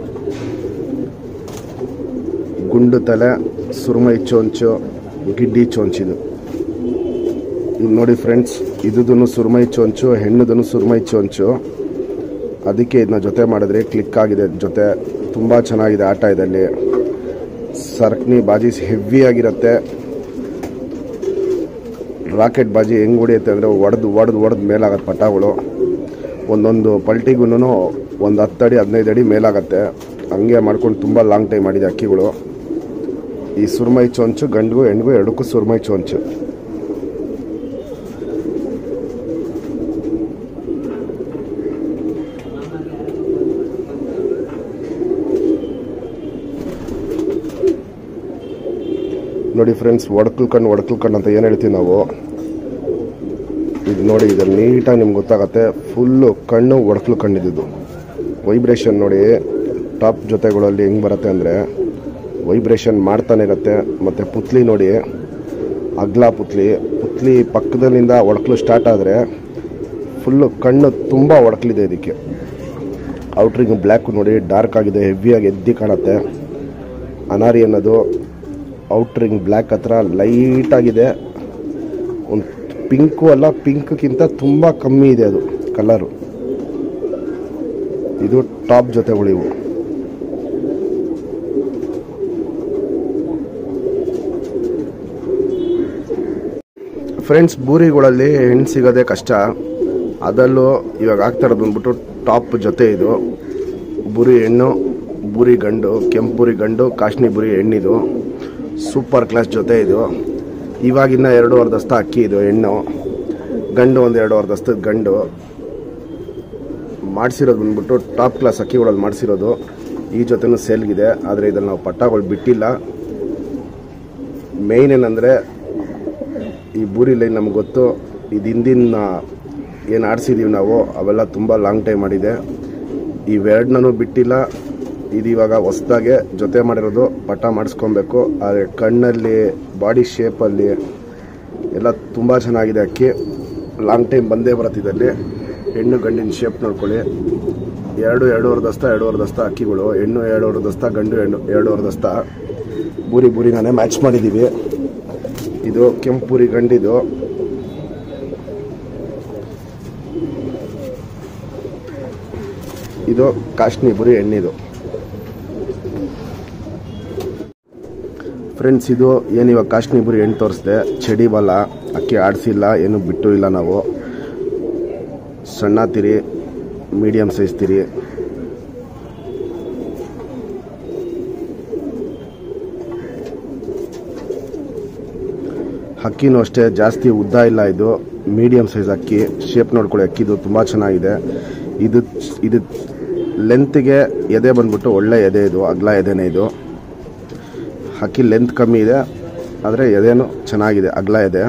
ಗುಂಡು ತಲೆ ಸುರುಮೈ ಚೊಂಚು ಗಿಡ್ಡಿ ಚೊಂಚಿದು ಇದು ನೋಡಿ ಫ್ರೆಂಡ್ಸ್ ಇದುದನ್ನು ಸುರುಮೈ ಚೊಂಚು ಹೆಣ್ಣುದನ್ನು ಸುರುಮೈ ಚೊಂಚು ಅದಕ್ಕೆ ಇದನ್ನ ಜೊತೆ ಮಾಡಿದ್ರೆ ಕ್ಲಿಕ್ ಆಗಿದೆ ಜೊತೆ ತುಂಬ ಚೆನ್ನಾಗಿದೆ ಆಟ ಇದರಲ್ಲಿ ಸರ್ಕ್ನಿ ಬಾಜಿ ಹೆವಿ ಆಗಿರುತ್ತೆ ರಾಕೆಟ್ ಬಾಜಿ ಹೆಂಗೆ ಹೊಡಿಯುತ್ತೆ ಅಂದರೆ ಒಡೆದು ಒಡೆದು ಒಡೆದು ಮೇಲಾಗತ್ತೆ ಪಟಾಗಳು ಒಂದೊಂದು ಪಲ್ಟಿಗೂ ಒಂದು ಹತ್ತು ಅಡಿ ಹದಿನೈದು ಅಡಿ ಮೇಲಾಗತ್ತೆ ಹಂಗೆ ಮಾಡ್ಕೊಂಡು ತುಂಬ ಲಾಂಗ್ ಟೈಮ್ ಮಾಡಿದೆ ಅಕ್ಕಿಗಳು ಈ ಸುರ್ಮೈ ಚೊಂಚು ಗಂಡಿಗೂ ಹೆಣ್ಗೂ ಎರಡಕ್ಕೂ ಸುರ್ಮೈ ಚೊಂಚು ನೋಡಿ ಫ್ರೆಂಡ್ಸ್ ಒಡ್ಕಲ್ಕಂಡು ಒಡ್ಕಲ್ಕಂಡು ಅಂತ ಏನು ಹೇಳ್ತೀವಿ ನಾವು ಇದು ನೋಡಿ ಇದ್ರಲ್ಲಿ ನೀಟಾಗಿ ನಿಮ್ಗೆ ಗೊತ್ತಾಗತ್ತೆ ಫುಲ್ಲು ಕಣ್ಣು ಒಡ್ಕಲು ಕಂಡಿದ್ದು ವೈಬ್ರೇಷನ್ ನೋಡಿ ಟಾಪ್ ಜೊತೆಗಳಲ್ಲಿ ಹೆಂಗೆ ಬರುತ್ತೆ ಅಂದರೆ ವೈಬ್ರೇಷನ್ ಮಾಡ್ತಾನೆ ಇರುತ್ತೆ ಮತ್ತು ಪುತ್ಲಿ ನೋಡಿ ಅಗ್ಲ ಪುತ್ಲಿ ಪುತ್ಲಿ ಪಕ್ಕದಲ್ಲಿಂದ ಒಡಕಲು ಸ್ಟಾರ್ಟ್ ಆದರೆ ಫುಲ್ಲು ಕಣ್ಣು ತುಂಬ ಒಡಕಲಿದೆ ಇದಕ್ಕೆ ಔಟ್ರಿಂಗ್ ಬ್ಲ್ಯಾಕ್ ನೋಡಿ ಡಾರ್ಕ್ ಆಗಿದೆ ಹೆವಿಯಾಗಿ ಎದ್ದಿ ಕಾಣುತ್ತೆ ಅನಾರಿ ಅನ್ನೋದು ಔಟ್ರಿಂಗ್ ಬ್ಲ್ಯಾಕ್ ಹತ್ರ ಲೈಟ್ ಆಗಿದೆ ಒಂದು ಪಿಂಕು ಅಲ್ಲ ಪಿಂಕ್ಗಿಂತ ತುಂಬ ಕಮ್ಮಿ ಇದೆ ಅದು ಕಲರು ಇದು ಟಾಪ್ ಜೊತೆಗಳು ಇವು ಫ್ರೆಂಡ್ಸ್ ಬೂರಿಗಳಲ್ಲಿ ಹೆಣ್ಣು ಸಿಗೋದೇ ಕಷ್ಟ ಅದರಲ್ಲೂ ಇವಾಗ ಆಗ್ತಾ ಇರೋದು ಬಂದ್ಬಿಟ್ಟು ಟಾಪ್ ಜೊತೆ ಇದು ಬುರಿ ಹೆಣ್ಣು ಬುರಿ ಗಂಡು ಕೆಂಪು ಬುರಿ ಗಂಡು ಕಾಶ್ನಿ ಬುರಿ ಹೆಣ್ಣಿದು ಸೂಪರ್ ಕ್ಲಾಸ್ ಜೊತೆ ಇದು ಇವಾಗಿನ್ನ ಎರಡೂವರೆ ದಸ್ತ ಅಕ್ಕಿ ಇದು ಹೆಣ್ಣು ಗಂಡು ಒಂದು ಎರಡೂವರೆ ದಸ್ತದ ಗಂಡು ಮಾಡಿಸಿರೋದು ಬಂದ್ಬಿಟ್ಟು ಟಾಪ್ ಕ್ಲಾಸ್ ಅಕ್ಕಿಗಳಲ್ಲಿ ಮಾಡಿಸಿರೋದು ಈ ಜೊತೆನೂ ಸೇಲ್ಗಿದೆ ಆದರೆ ಇದ್ರಲ್ಲಿ ನಾವು ಪಟ್ಟಾಗಳು ಬಿಟ್ಟಿಲ್ಲ ಮೇಯ್ನ್ ಏನಂದರೆ ಈ ಬೂರಿ ಲೈನ್ ನಮ್ಗೆ ಗೊತ್ತು ಇದು ಹಿಂದಿನ ಏನು ಆಡಿಸಿದ್ದೀವಿ ನಾವು ಅವೆಲ್ಲ ತುಂಬ ಲಾಂಗ್ ಟೈಮ್ ಮಾಡಿದೆ ಇವೆರಡನ್ನೂ ಬಿಟ್ಟಿಲ್ಲ ಇದು ಇವಾಗ ಹೊಸ್ದಾಗೆ ಜೊತೆ ಮಾಡಿರೋದು ಪಟ ಮಾಡಿಸ್ಕೊಬೇಕು ಆದರೆ ಕಣ್ಣಲ್ಲಿ ಬಾಡಿ ಶೇಪಲ್ಲಿ ಎಲ್ಲ ತುಂಬ ಚೆನ್ನಾಗಿದೆ ಅಕ್ಕಿ ಲಾಂಗ್ ಟೈಮ್ ಬಂದೇ ಬರುತ್ತೆ ಇದರಲ್ಲಿ ಹೆಣ್ಣು ಗಂಡಿನ ಶೇಪ್ ನೋಡ್ಕೊಳ್ಳಿ ಎರಡು ಎರಡೂವರೆ ದಸ್ತ ಎರಡೂವರೆ ದಸ್ತ ಅಕ್ಕಿಗಳು ಹೆಣ್ಣು ಎರಡೂವರೆ ದಸ್ತ ಗಂಡು ಹೆಣ್ಣು ಎರಡೂವರೆ ದಸ್ತ ಬೂರಿ ಬೂರಿಗಾನೆ ಮ್ಯಾಚ್ ಮಾಡಿದ್ದೀವಿ ಇದು ಕೆಂಪುರಿ ಗಂಡಿದು ಇದು ಕಾಶ್ನಿ ಬುರಿ ಎಣ್ಣಿದು ಫ್ರೆಂಡ್ಸ್ ಇದು ಏನು ಇವಾಗ ಕಾಶ್ನಿ ಬುರಿ ಎಣ್ಣು ತೋರಿಸ್ದೆ ಚಡಿ ಬಲ ಅಕ್ಕಿ ಆಡಿಸಿಲ್ಲ ಏನು ಬಿಟ್ಟು ಇಲ್ಲ ನಾವು ಸಣ್ಣ ತಿರಿ ಮೀಡಿಯಮ್ ಸೈಜ್ ತಿರಿ ಅಕ್ಕಿನೂ ಅಷ್ಟೇ ಜಾಸ್ತಿ ಉದ್ದ ಇಲ್ಲ ಇದು ಮೀಡಿಯಮ್ ಸೈಜ್ ಅಕ್ಕಿ ಶೇಪ್ ನೋಡ್ಕೊಳ್ಳಿ ಅಕ್ಕಿದು ತುಂಬ ಚೆನ್ನಾಗಿದೆ ಇದು ಇದು ಲೆಂತ್ಗೆ ಎದೆ ಬಂದ್ಬಿಟ್ಟು ಒಳ್ಳೆ ಎದೆ ಇದು ಅಗ್ಲ ಎದೆನೇ ಇದು ಅಕ್ಕಿ ಲೆಂತ್ ಕಮ್ಮಿ ಇದೆ ಆದರೆ ಎದೆನೂ ಚೆನ್ನಾಗಿದೆ ಅಗ್ಲ ಎದೆ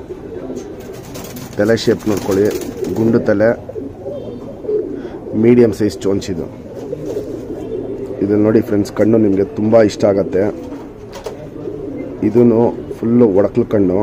ತಲೆ ಶೇಪ್ ನೋಡ್ಕೊಳ್ಳಿ ಗುಂಡು ತಲೆ ಮೀಡಿಯಮ್ ಸೈಜ್ ಚೋಂಚಿದು ಇದು ನೋಡಿ ಫ್ರೆಂಡ್ಸ್ ಕಣ್ಣು ನಿಮಗೆ ತುಂಬ ಇಷ್ಟ ಆಗತ್ತೆ ಇದೂ ಫುಲ್ಲು ಒಡಕಲು ಕಣ್ಣು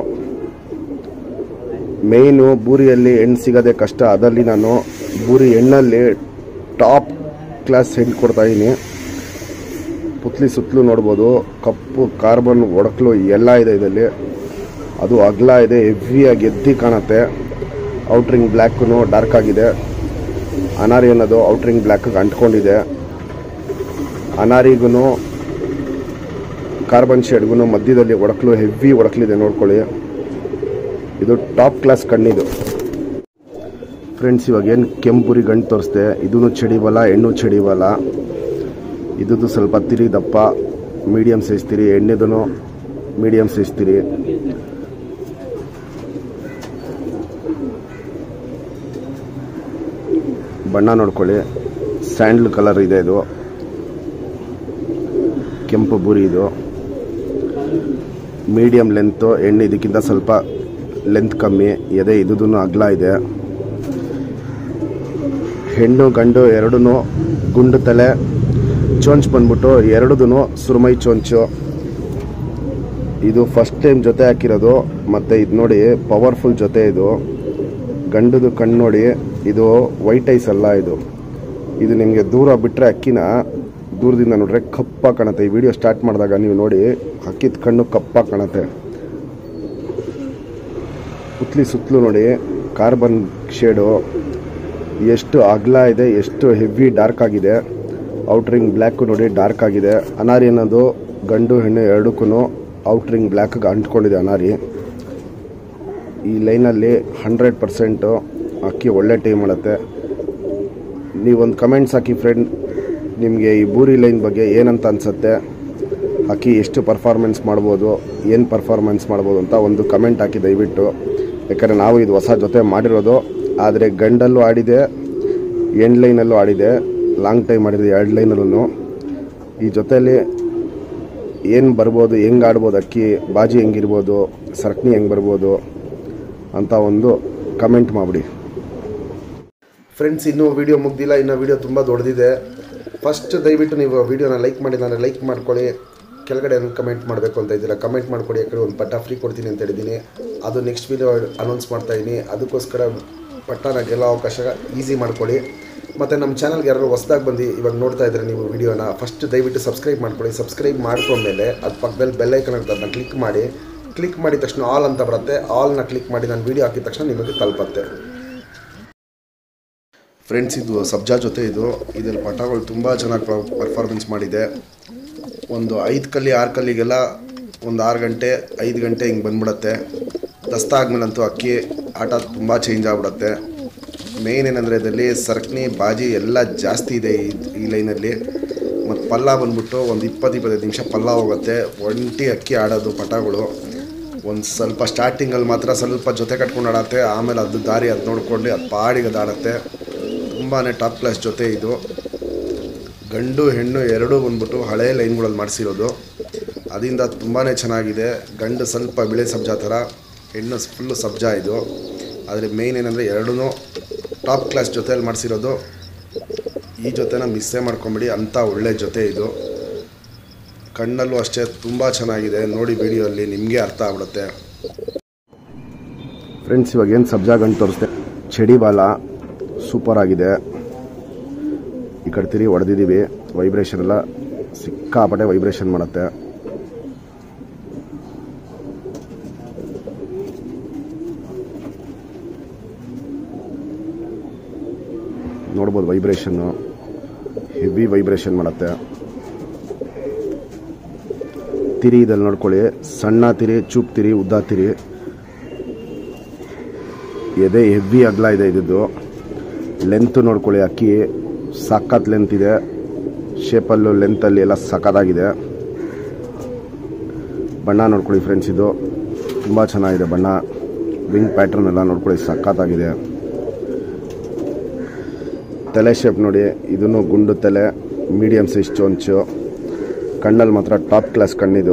ಮೇಯ್ನು ಬೂರಿಯಲ್ಲಿ ಹೆಣ್ಣು ಸಿಗೋದೇ ಕಷ್ಟ ಅದರಲ್ಲಿ ನಾನು ಬೂರಿ ಹೆಣ್ಣಲ್ಲಿ ಟಾಪ್ ಕ್ಲಾಸ್ ಹೆಣ್ಣು ಕೊಡ್ತಾ ಇದ್ದೀನಿ ಪುತ್ಲಿ ಸುತ್ತಲೂ ನೋಡ್ಬೋದು ಕಪ್ಪು ಕಾರ್ಬನ್ ಒಡಕಲು ಎಲ್ಲ ಇದೆ ಇದರಲ್ಲಿ ಅದು ಅಗಲ ಇದೆ ಹೆವಿಯಾಗಿ ಎದ್ದಿ ಕಾಣುತ್ತೆ ಔಟ್ರಿಂಗ್ ಬ್ಲ್ಯಾಕು ಡಾರ್ಕ್ ಆಗಿದೆ ಅನಾರಿ ಅನ್ನೋದು ಔಟ್ರಿಂಗ್ ಬ್ಲ್ಯಾಕ್ಗೆ ಅಂಟ್ಕೊಂಡಿದೆ ಅನಾರಿಗೂ ಕಾರ್ಬನ್ ಶೇಡ್ಗೂ ಮಧ್ಯದಲ್ಲಿ ಒಡಕಲು ಹೆವಿ ಒಡಕಲಿದೆ ನೋಡ್ಕೊಳ್ಳಿ ಇದು ಟಾಪ್ ಕ್ಲಾಸ್ ಕಣ್ಣಿದು ಫ್ರೆಂಡ್ಸ್ ಇವಾಗ ಏನು ಕೆಂಪುರಿ ಗಂಟು ತೋರಿಸ್ದೆ ಇದೂ ಚಡಿಬಲ್ಲ ಹೆಣ್ಣು ಚಡಿಬಲ್ಲ ಇದ್ದು ಸ್ವಲ್ಪ ತಿರಿ ದಪ್ಪ ಮೀಡಿಯಮ್ ಸೈಜ್ ತಿರಿ ಎಣ್ಣೆದೂ ಮೀಡಿಯಮ್ ಸೈಜ್ ತಿರಿ ಬಣ್ಣ ನೋಡ್ಕೊಳ್ಳಿ ಸ್ಯಾಂಡ್ಲ್ ಕಲರ್ ಇದೆ ಇದು ಕೆಂಪು ಬುರಿ ಇದು ಮೀಡಿಯಮ್ ಲೆಂತು ಎಣ್ಣೆ ಇದಕ್ಕಿಂತ ಸ್ವಲ್ಪ ಲೆಂತ್ ಕಮ್ಮಿ ಎದೆ ಇದುದೂ ಅಗ್ಲ ಇದೆ ಹೆಣ್ಣು ಗಂಡು ಎರಡೂ ಗುಂಡು ತಲೆ ಚೊಂಚ್ ಬಂದ್ಬಿಟ್ಟು ಎರಡೂ ಸುರುಮೈ ಚೊಂಚು ಇದು ಫಸ್ಟ್ ಟೈಮ್ ಜೊತೆ ಹಾಕಿರೋದು ಮತ್ತು ಇದು ನೋಡಿ ಪವರ್ಫುಲ್ ಜೊತೆ ಇದು ಗಂಡದು ಕಣ್ಣು ನೋಡಿ ಇದು ವೈಟ್ ಐಸ್ ಅಲ್ಲ ಇದು ಇದು ನಿಮಗೆ ದೂರ ಬಿಟ್ಟರೆ ಅಕ್ಕಿನ ದೂರದಿಂದ ನೋಡ್ರೆ ಕಪ್ಪಾಗಿ ಕಾಣುತ್ತೆ ಈ ವಿಡಿಯೋ ಸ್ಟಾರ್ಟ್ ಮಾಡಿದಾಗ ನೀವು ನೋಡಿ ಅಕ್ಕಿದ ಕಣ್ಣು ಕಪ್ಪಾಗಿ ಕಾಣುತ್ತೆ ಉತ್ಲಿ ಸುತ್ತಲೂ ನೋಡಿ ಕಾರ್ಬನ್ ಶೇಡು ಎಷ್ಟು ಅಗಲ ಇದೆ ಎಷ್ಟು ಹೆವಿ ಡಾರ್ಕ್ ಆಗಿದೆ ಔಟ್ರಿಂಗ್ ಬ್ಲ್ಯಾಕು ನೋಡಿ ಡಾರ್ಕ್ ಆಗಿದೆ ಅನಾರಿ ಅನ್ನೋದು ಗಂಡು ಹೆಣ್ಣು ಎರಡಕ್ಕೂ ಔಟ್ರಿಂಗ್ ಬ್ಲ್ಯಾಕ್ಗೆ ಅಂಟ್ಕೊಂಡಿದೆ ಅನಾರಿ ಈ ಲೈನಲ್ಲಿ ಹಂಡ್ರೆಡ್ ಪರ್ಸೆಂಟು ಅಕ್ಕಿ ಒಳ್ಳೆ ಟೀಮ್ ಮಾಡುತ್ತೆ ನೀವೊಂದು ಕಮೆಂಟ್ಸ್ ಹಾಕಿ ಫ್ರೆಂಡ್ ನಿಮಗೆ ಈ ಬೂರಿ ಲೈನ್ ಬಗ್ಗೆ ಏನಂತ ಅನಿಸುತ್ತೆ ಅಕ್ಕಿ ಎಷ್ಟು ಪರ್ಫಾರ್ಮೆನ್ಸ್ ಮಾಡ್ಬೋದು ಏನು ಪರ್ಫಾರ್ಮೆನ್ಸ್ ಮಾಡ್ಬೋದು ಅಂತ ಒಂದು ಕಮೆಂಟ್ ಹಾಕಿ ದಯವಿಟ್ಟು ಯಾಕಂದರೆ ನಾವು ಇದು ಹೊಸ ಜೊತೆ ಮಾಡಿರೋದು ಆದರೆ ಗಂಡಲ್ಲೂ ಆಡಿದೆ ಎಂಡ್ ಲೈನಲ್ಲೂ ಆಡಿದೆ ಲಾಂಗ್ ಟೈಮ್ ಆಡಿದೆ ಎರಡು ಲೈನಲ್ಲೂ ಈ ಜೊತೆಯಲ್ಲಿ ಏನು ಬರ್ಬೋದು ಹೆಂಗೆ ಆಡ್ಬೋದು ಅಕ್ಕಿ ಬಾಜಿ ಹೆಂಗಿರ್ಬೋದು ಸರಕಣಿ ಹೆಂಗೆ ಬರ್ಬೋದು ಅಂತ ಒಂದು ಕಮೆಂಟ್ ಮಾಡಿಬಿಡಿ ಫ್ರೆಂಡ್ಸ್ ಇನ್ನೂ ವಿಡಿಯೋ ಮುಗ್ದಿಲ್ಲ ಇನ್ನು ವಿಡಿಯೋ ತುಂಬ ದೊಡ್ಡದಿದೆ ಫಸ್ಟ್ ದಯವಿಟ್ಟು ನೀವು ವಿಡಿಯೋನ ಲೈಕ್ ಮಾಡಿ ನಾನು ಲೈಕ್ ಮಾಡ್ಕೊಳ್ಳಿ ಕೆಳಗಡೆ ಕಮೆಂಟ್ ಮಾಡಬೇಕು ಅಂತ ಇದ್ದೀರಾ ಕಮೆಂಟ್ ಮಾಡ್ಕೊಡಿ ಯಾಕಂದರೆ ಒಂದು ಪಟ್ಟ ಫ್ರೀ ಕೊಡ್ತೀನಿ ಅಂತ ಹೇಳಿದ್ದೀನಿ ಅದು ನೆಕ್ಸ್ಟ್ ವಿಡಿಯೋ ಅನೌನ್ಸ್ ಮಾಡ್ತಾ ಇದ್ದೀನಿ ಅದಕ್ಕೋಸ್ಕರ ಪಟ್ಟನ ಗೆಲ್ಲೋ ಅವಕಾಶ ಈಸಿ ಮಾಡ್ಕೊಳ್ಳಿ ಮತ್ತು ನಮ್ಮ ಚಾನಲ್ಗೆ ಯಾರು ಹೊಸ್ದಾಗಿ ಬಂದು ಇವಾಗ ನೋಡ್ತಾ ಇದ್ದಾರೆ ನೀವು ವಿಡಿಯೋನ ಫಸ್ಟ್ ದಯವಿಟ್ಟು ಸಬ್ಸ್ಕ್ರೈಬ್ ಮಾಡ್ಕೊಳ್ಳಿ ಸಬ್ಸ್ಕ್ರೈಬ್ ಮಾಡ್ಕೊಂಡ್ಮೇಲೆ ಅದು ಪಕ್ಕದಲ್ಲಿ ಬೆಲ್ಲೈಕನ್ ಅಂತ ಅದನ್ನ ಕ್ಲಿಕ್ ಮಾಡಿ ಕ್ಲಿಕ್ ಮಾಡಿದ ತಕ್ಷಣ ಆಲ್ ಅಂತ ಬರುತ್ತೆ ಆಲ್ನ ಕ್ಲಿಕ್ ಮಾಡಿ ನಾನು ವಿಡಿಯೋ ಹಾಕಿದ ತಕ್ಷಣ ನಿಮಗೆ ತಲುಪತ್ತೆ ಫ್ರೆಂಡ್ಸ್ ಇದು ಸಬ್ಜಾ ಜೊತೆ ಇದು ಇದರಲ್ಲಿ ಪಟಗಳು ತುಂಬ ಚೆನ್ನಾಗಿ ಪರ್ಫಾರ್ಮೆನ್ಸ್ ಮಾಡಿದೆ ಒಂದು ಐದು ಕಲ್ಲಿ ಆರು ಕಲ್ಲಿಗೆಲ್ಲ ಒಂದು ಆರು ಗಂಟೆ ಐದು ಗಂಟೆ ಹಿಂಗೆ ಬಂದ್ಬಿಡತ್ತೆ ದಸ್ತ ಆದ್ಮೇಲಂತೂ ಅಕ್ಕಿ ಆಟ ತುಂಬ ಚೇಂಜ್ ಆಗ್ಬಿಡತ್ತೆ ಮೇಯ್ನ್ ಏನಂದರೆ ಇದರಲ್ಲಿ ಸರಕಣಿ ಬಾಜಿ ಎಲ್ಲ ಜಾಸ್ತಿ ಇದೆ ಈ ಈ ಲೈನಲ್ಲಿ ಮತ್ತು ಪಲ್ಲ ಬಂದ್ಬಿಟ್ಟು ಒಂದು ಇಪ್ಪತ್ತು ಇಪ್ಪತ್ತೈದು ನಿಮಿಷ ಪಲ್ಲ ಹೋಗುತ್ತೆ ಒಂಟಿ ಅಕ್ಕಿ ಆಡೋದು ಪಟಗಳು ಒಂದು ಸ್ವಲ್ಪ ಸ್ಟಾರ್ಟಿಂಗಲ್ಲಿ ಮಾತ್ರ ಸ್ವಲ್ಪ ಜೊತೆ ಕಟ್ಕೊಂಡು ಆಡತ್ತೆ ಆಮೇಲೆ ಅದು ದಾರಿ ಅದು ನೋಡ್ಕೊಂಡು ಅದು ಪಾಡಿಗೆ ಅದು ಆಡತ್ತೆ ತುಂಬಾ ಟಾಪ್ ಕ್ಲಾಸ್ ಜೊತೆ ಇದು ಗಂಡು ಹೆಣ್ಣು ಎರಡೂ ಬಂದ್ಬಿಟ್ಟು ಹಳೆ ಲೈನ್ಗಳಲ್ಲಿ ಮಾಡಿಸಿರೋದು ಅದರಿಂದ ತುಂಬಾ ಚೆನ್ನಾಗಿದೆ ಗಂಡು ಸ್ವಲ್ಪ ಬಿಳೆ ಸಬ್ಜಾ ಥರ ಹೆಣ್ಣು ಫುಲ್ಲು ಸಬ್ಜಾ ಇದು ಆದರೆ ಮೇಯ್ನ್ ಏನಂದರೆ ಎರಡೂ ಟಾಪ್ ಕ್ಲಾಸ್ ಜೊತೆಯಲ್ಲಿ ಮಾಡಿಸಿರೋದು ಈ ಜೊತೆನ ಮಿಸ್ಸೇ ಮಾಡ್ಕೊಂಬಿಡಿ ಅಂಥ ಒಳ್ಳೆ ಜೊತೆ ಇದು ಕಣ್ಣಲ್ಲೂ ಅಷ್ಟೇ ತುಂಬ ಚೆನ್ನಾಗಿದೆ ನೋಡಿ ವಿಡಿಯೋಲ್ಲಿ ನಿಮಗೆ ಅರ್ಥ ಆಗ್ಬಿಡುತ್ತೆ ಫ್ರೆಂಡ್ಸ್ ಇವಾಗ ಏನು ಸಬ್ಜಾ ಗಂಟು ತೋರಿಸ್ದೆ ಚಡಿ ಬಾಲ ಸೂಪರ್ ಆಗಿದೆ ಈ ಕಡೆ ತಿರುಗಿ ಹೊಡೆದಿದ್ದೀವಿ ವೈಬ್ರೇಷನ್ ಎಲ್ಲ ಸಿಕ್ಕಾಪಟ್ಟೆ ವೈಬ್ರೇಷನ್ ಮಾಡುತ್ತೆ ನೋಡ್ಬೋದು ವೈಬ್ರೇಷನ್ನು ಹೆವಿ ವೈಬ್ರೇಷನ್ ಮಾಡುತ್ತೆ ತಿರಿ ಇದಲ್ಲಿ ನೋಡ್ಕೊಳ್ಳಿ ಸಣ್ಣ ತಿರಿ ಚೂಪ್ ತಿರಿ ಉದ್ದ ತಿರಿ ಎದೆ ಹೆವಿ ಅಗಲ ಇದೆ ಇದ್ದು ಲೆಂತ್ ನೋಡ್ಕೊಳ್ಳಿ ಅಕ್ಕಿ ಸಖತ್ ಲೆಂತ್ ಇದೆ ಶೇಪಲ್ಲು ಲೆಂತಲ್ಲಿ ಎಲ್ಲ ಸಖತ್ತಾಗಿದೆ ಬಣ್ಣ ನೋಡ್ಕೊಳ್ಳಿ ಫ್ರೆಂಡ್ಸ್ ಇದು ತುಂಬ ಚೆನ್ನಾಗಿದೆ ಬಣ್ಣ ವಿಂಗ್ ಪ್ಯಾಟ್ರನ್ ಎಲ್ಲ ನೋಡ್ಕೊಳ್ಳಿ ಸಖತ್ತಾಗಿದೆ ತಲೆ ಶೇಪ್ ನೋಡಿ ಇದನ್ನು ಗುಂಡು ತಲೆ ಮೀಡಿಯಮ್ ಸೈಜ್ ಚೊಂಚು ಕಣ್ಣಲ್ಲಿ ಮಾತ್ರ ಟಾಪ್ ಕ್ಲಾಸ್ ಕಣ್ಣಿದು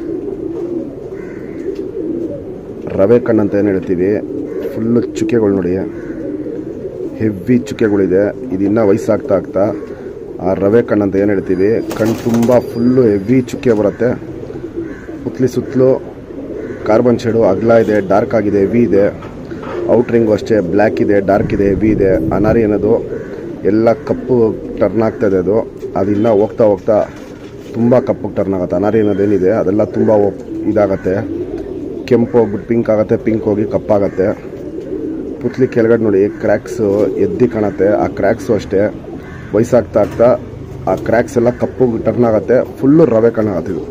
ರವೆ ಕಣ್ಣು ಅಂತ ಏನು ಹೇಳ್ತೀವಿ ಫುಲ್ಲು ಚುಕ್ಕೆಗಳು ನೋಡಿ ಹೆವಿ ಚುಕ್ಕೆಗಳಿದೆ ಇದು ಇನ್ನೂ ವಯಸ್ಸಾಗ್ತಾ ಆಗ್ತಾ ಆ ರವೆ ಕಣ್ಣು ಅಂತ ಏನು ಹೇಳ್ತೀವಿ ಕಣ್ಣು ತುಂಬ ಫುಲ್ಲು ಹೆವಿ ಚುಕ್ಕೆ ಬರುತ್ತೆ ಉತ್ಲಿ ಸುತ್ತಲೂ ಕಾರ್ಬನ್ ಶೇಡು ಅಗಲ ಇದೆ ಡಾರ್ಕ್ ಆಗಿದೆ ಹೆವಿ ಇದೆ ಔಟ್ರಿಂಗು ಅಷ್ಟೇ ಬ್ಲ್ಯಾಕ್ ಇದೆ ಡಾರ್ಕ್ ಇದೆ ಹೆವಿ ಇದೆ ಅನಾರಿ ಅನ್ನೋದು ಎಲ್ಲ ಕಪ್ಪು ಟರ್ನ್ ಆಗ್ತಾ ಇದೆ ಅದು ಅದು ಇನ್ನೂ ಹೋಗ್ತಾ ಹೋಗ್ತಾ ತುಂಬ ಕಪ್ಪು ಟರ್ನ್ ಆಗುತ್ತೆ ಅನಾರಿ ಅನ್ನೋದೇನಿದೆ ಅದೆಲ್ಲ ತುಂಬ ಇದಾಗತ್ತೆ ಕೆಂಪು ಹೋಗ್ಬಿಟ್ಟು ಪಿಂಕ್ ಆಗುತ್ತೆ ಪಿಂಕ್ ಹೋಗಿ ಕಪ್ಪಾಗತ್ತೆ ಪುತ್ಲಿ ಕೆಳಗಡೆ ನೋಡಿ ಕ್ರ್ಯಾಕ್ಸು ಎದ್ದಿ ಕಾಣುತ್ತೆ ಆ ಕ್ರ್ಯಾಕ್ಸು ಅಷ್ಟೇ ವಯಸ್ಸಾಗ್ತಾ ಆಗ್ತಾ ಆ ಕ್ರ್ಯಾಕ್ಸ್ ಎಲ್ಲ ಕಪ್ಪು ಟರ್ನ್ ಆಗುತ್ತೆ ಫುಲ್ಲು ರವೆ ಕಾಣಾಗತ್ತೆ ಇದು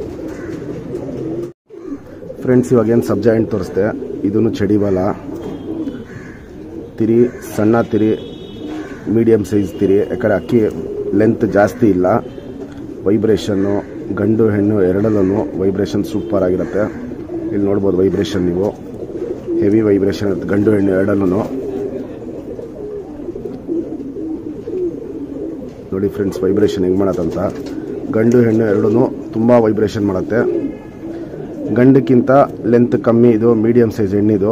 ಫ್ರೆಂಡ್ಸ್ ಇವಾಗ ಏನು ಸಬ್ಜಾ ಎಂಟು ತೋರಿಸ್ದೆ ಇದನ್ನು ಚಡಿಬಾಲ ತಿರಿ ಸಣ್ಣ ತಿರಿ ಮೀಡಿಯಮ್ ಸೈಜ್ ತಿರಿ ಯಾಕಂದರೆ ಅಕ್ಕಿ ಲೆಂತ್ ಜಾಸ್ತಿ ಇಲ್ಲ ವೈಬ್ರೇಷನ್ನು ಗಂಡು ಹೆಣ್ಣು ಎರಡಲ್ಲೂ ವೈಬ್ರೇಷನ್ ಸೂಪರ್ ಆಗಿರುತ್ತೆ ಇಲ್ಲಿ ನೋಡ್ಬೋದು ವೈಬ್ರೇಷನ್ ನೀವು ಹೆವಿ ವೈಬ್ರೇಷನ್ ಇರುತ್ತೆ ಗಂಡು ಹೆಣ್ಣು ಎರಡಲ್ಲೂ ನೋಡಿ ಫ್ರೆಂಡ್ಸ್ ವೈಬ್ರೇಷನ್ ಹೆಂಗೆ ಮಾಡತ್ತಂತ ಗಂಡು ಹೆಣ್ಣು ಎರಡೂ ತುಂಬ ವೈಬ್ರೇಷನ್ ಮಾಡುತ್ತೆ ಗಂಡಕ್ಕಿಂತ ಲೆಂತ್ ಕಮ್ಮಿ ಇದು ಮೀಡಿಯಮ್ ಸೈಜ್ ಹೆಣ್ಣಿದು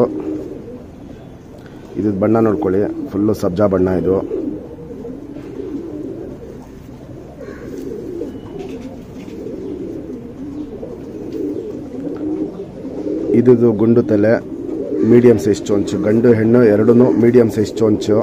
ಇದು ಬಣ್ಣ ನೋಡ್ಕೊಳ್ಳಿ ಫುಲ್ಲು ಸಬ್ಜಾ ಬಣ್ಣ ಇದು ಇದುದು ಗುಂಡು ತಲೆ ಮೀಡಿಯಮ್ ಸೈಜ್ ಚೊಂಚು ಗಂಡು ಹೆಣ್ಣು ಎರಡೂ ಮೀಡಿಯಮ್ ಸೈಜ್ ಚೊಂಚು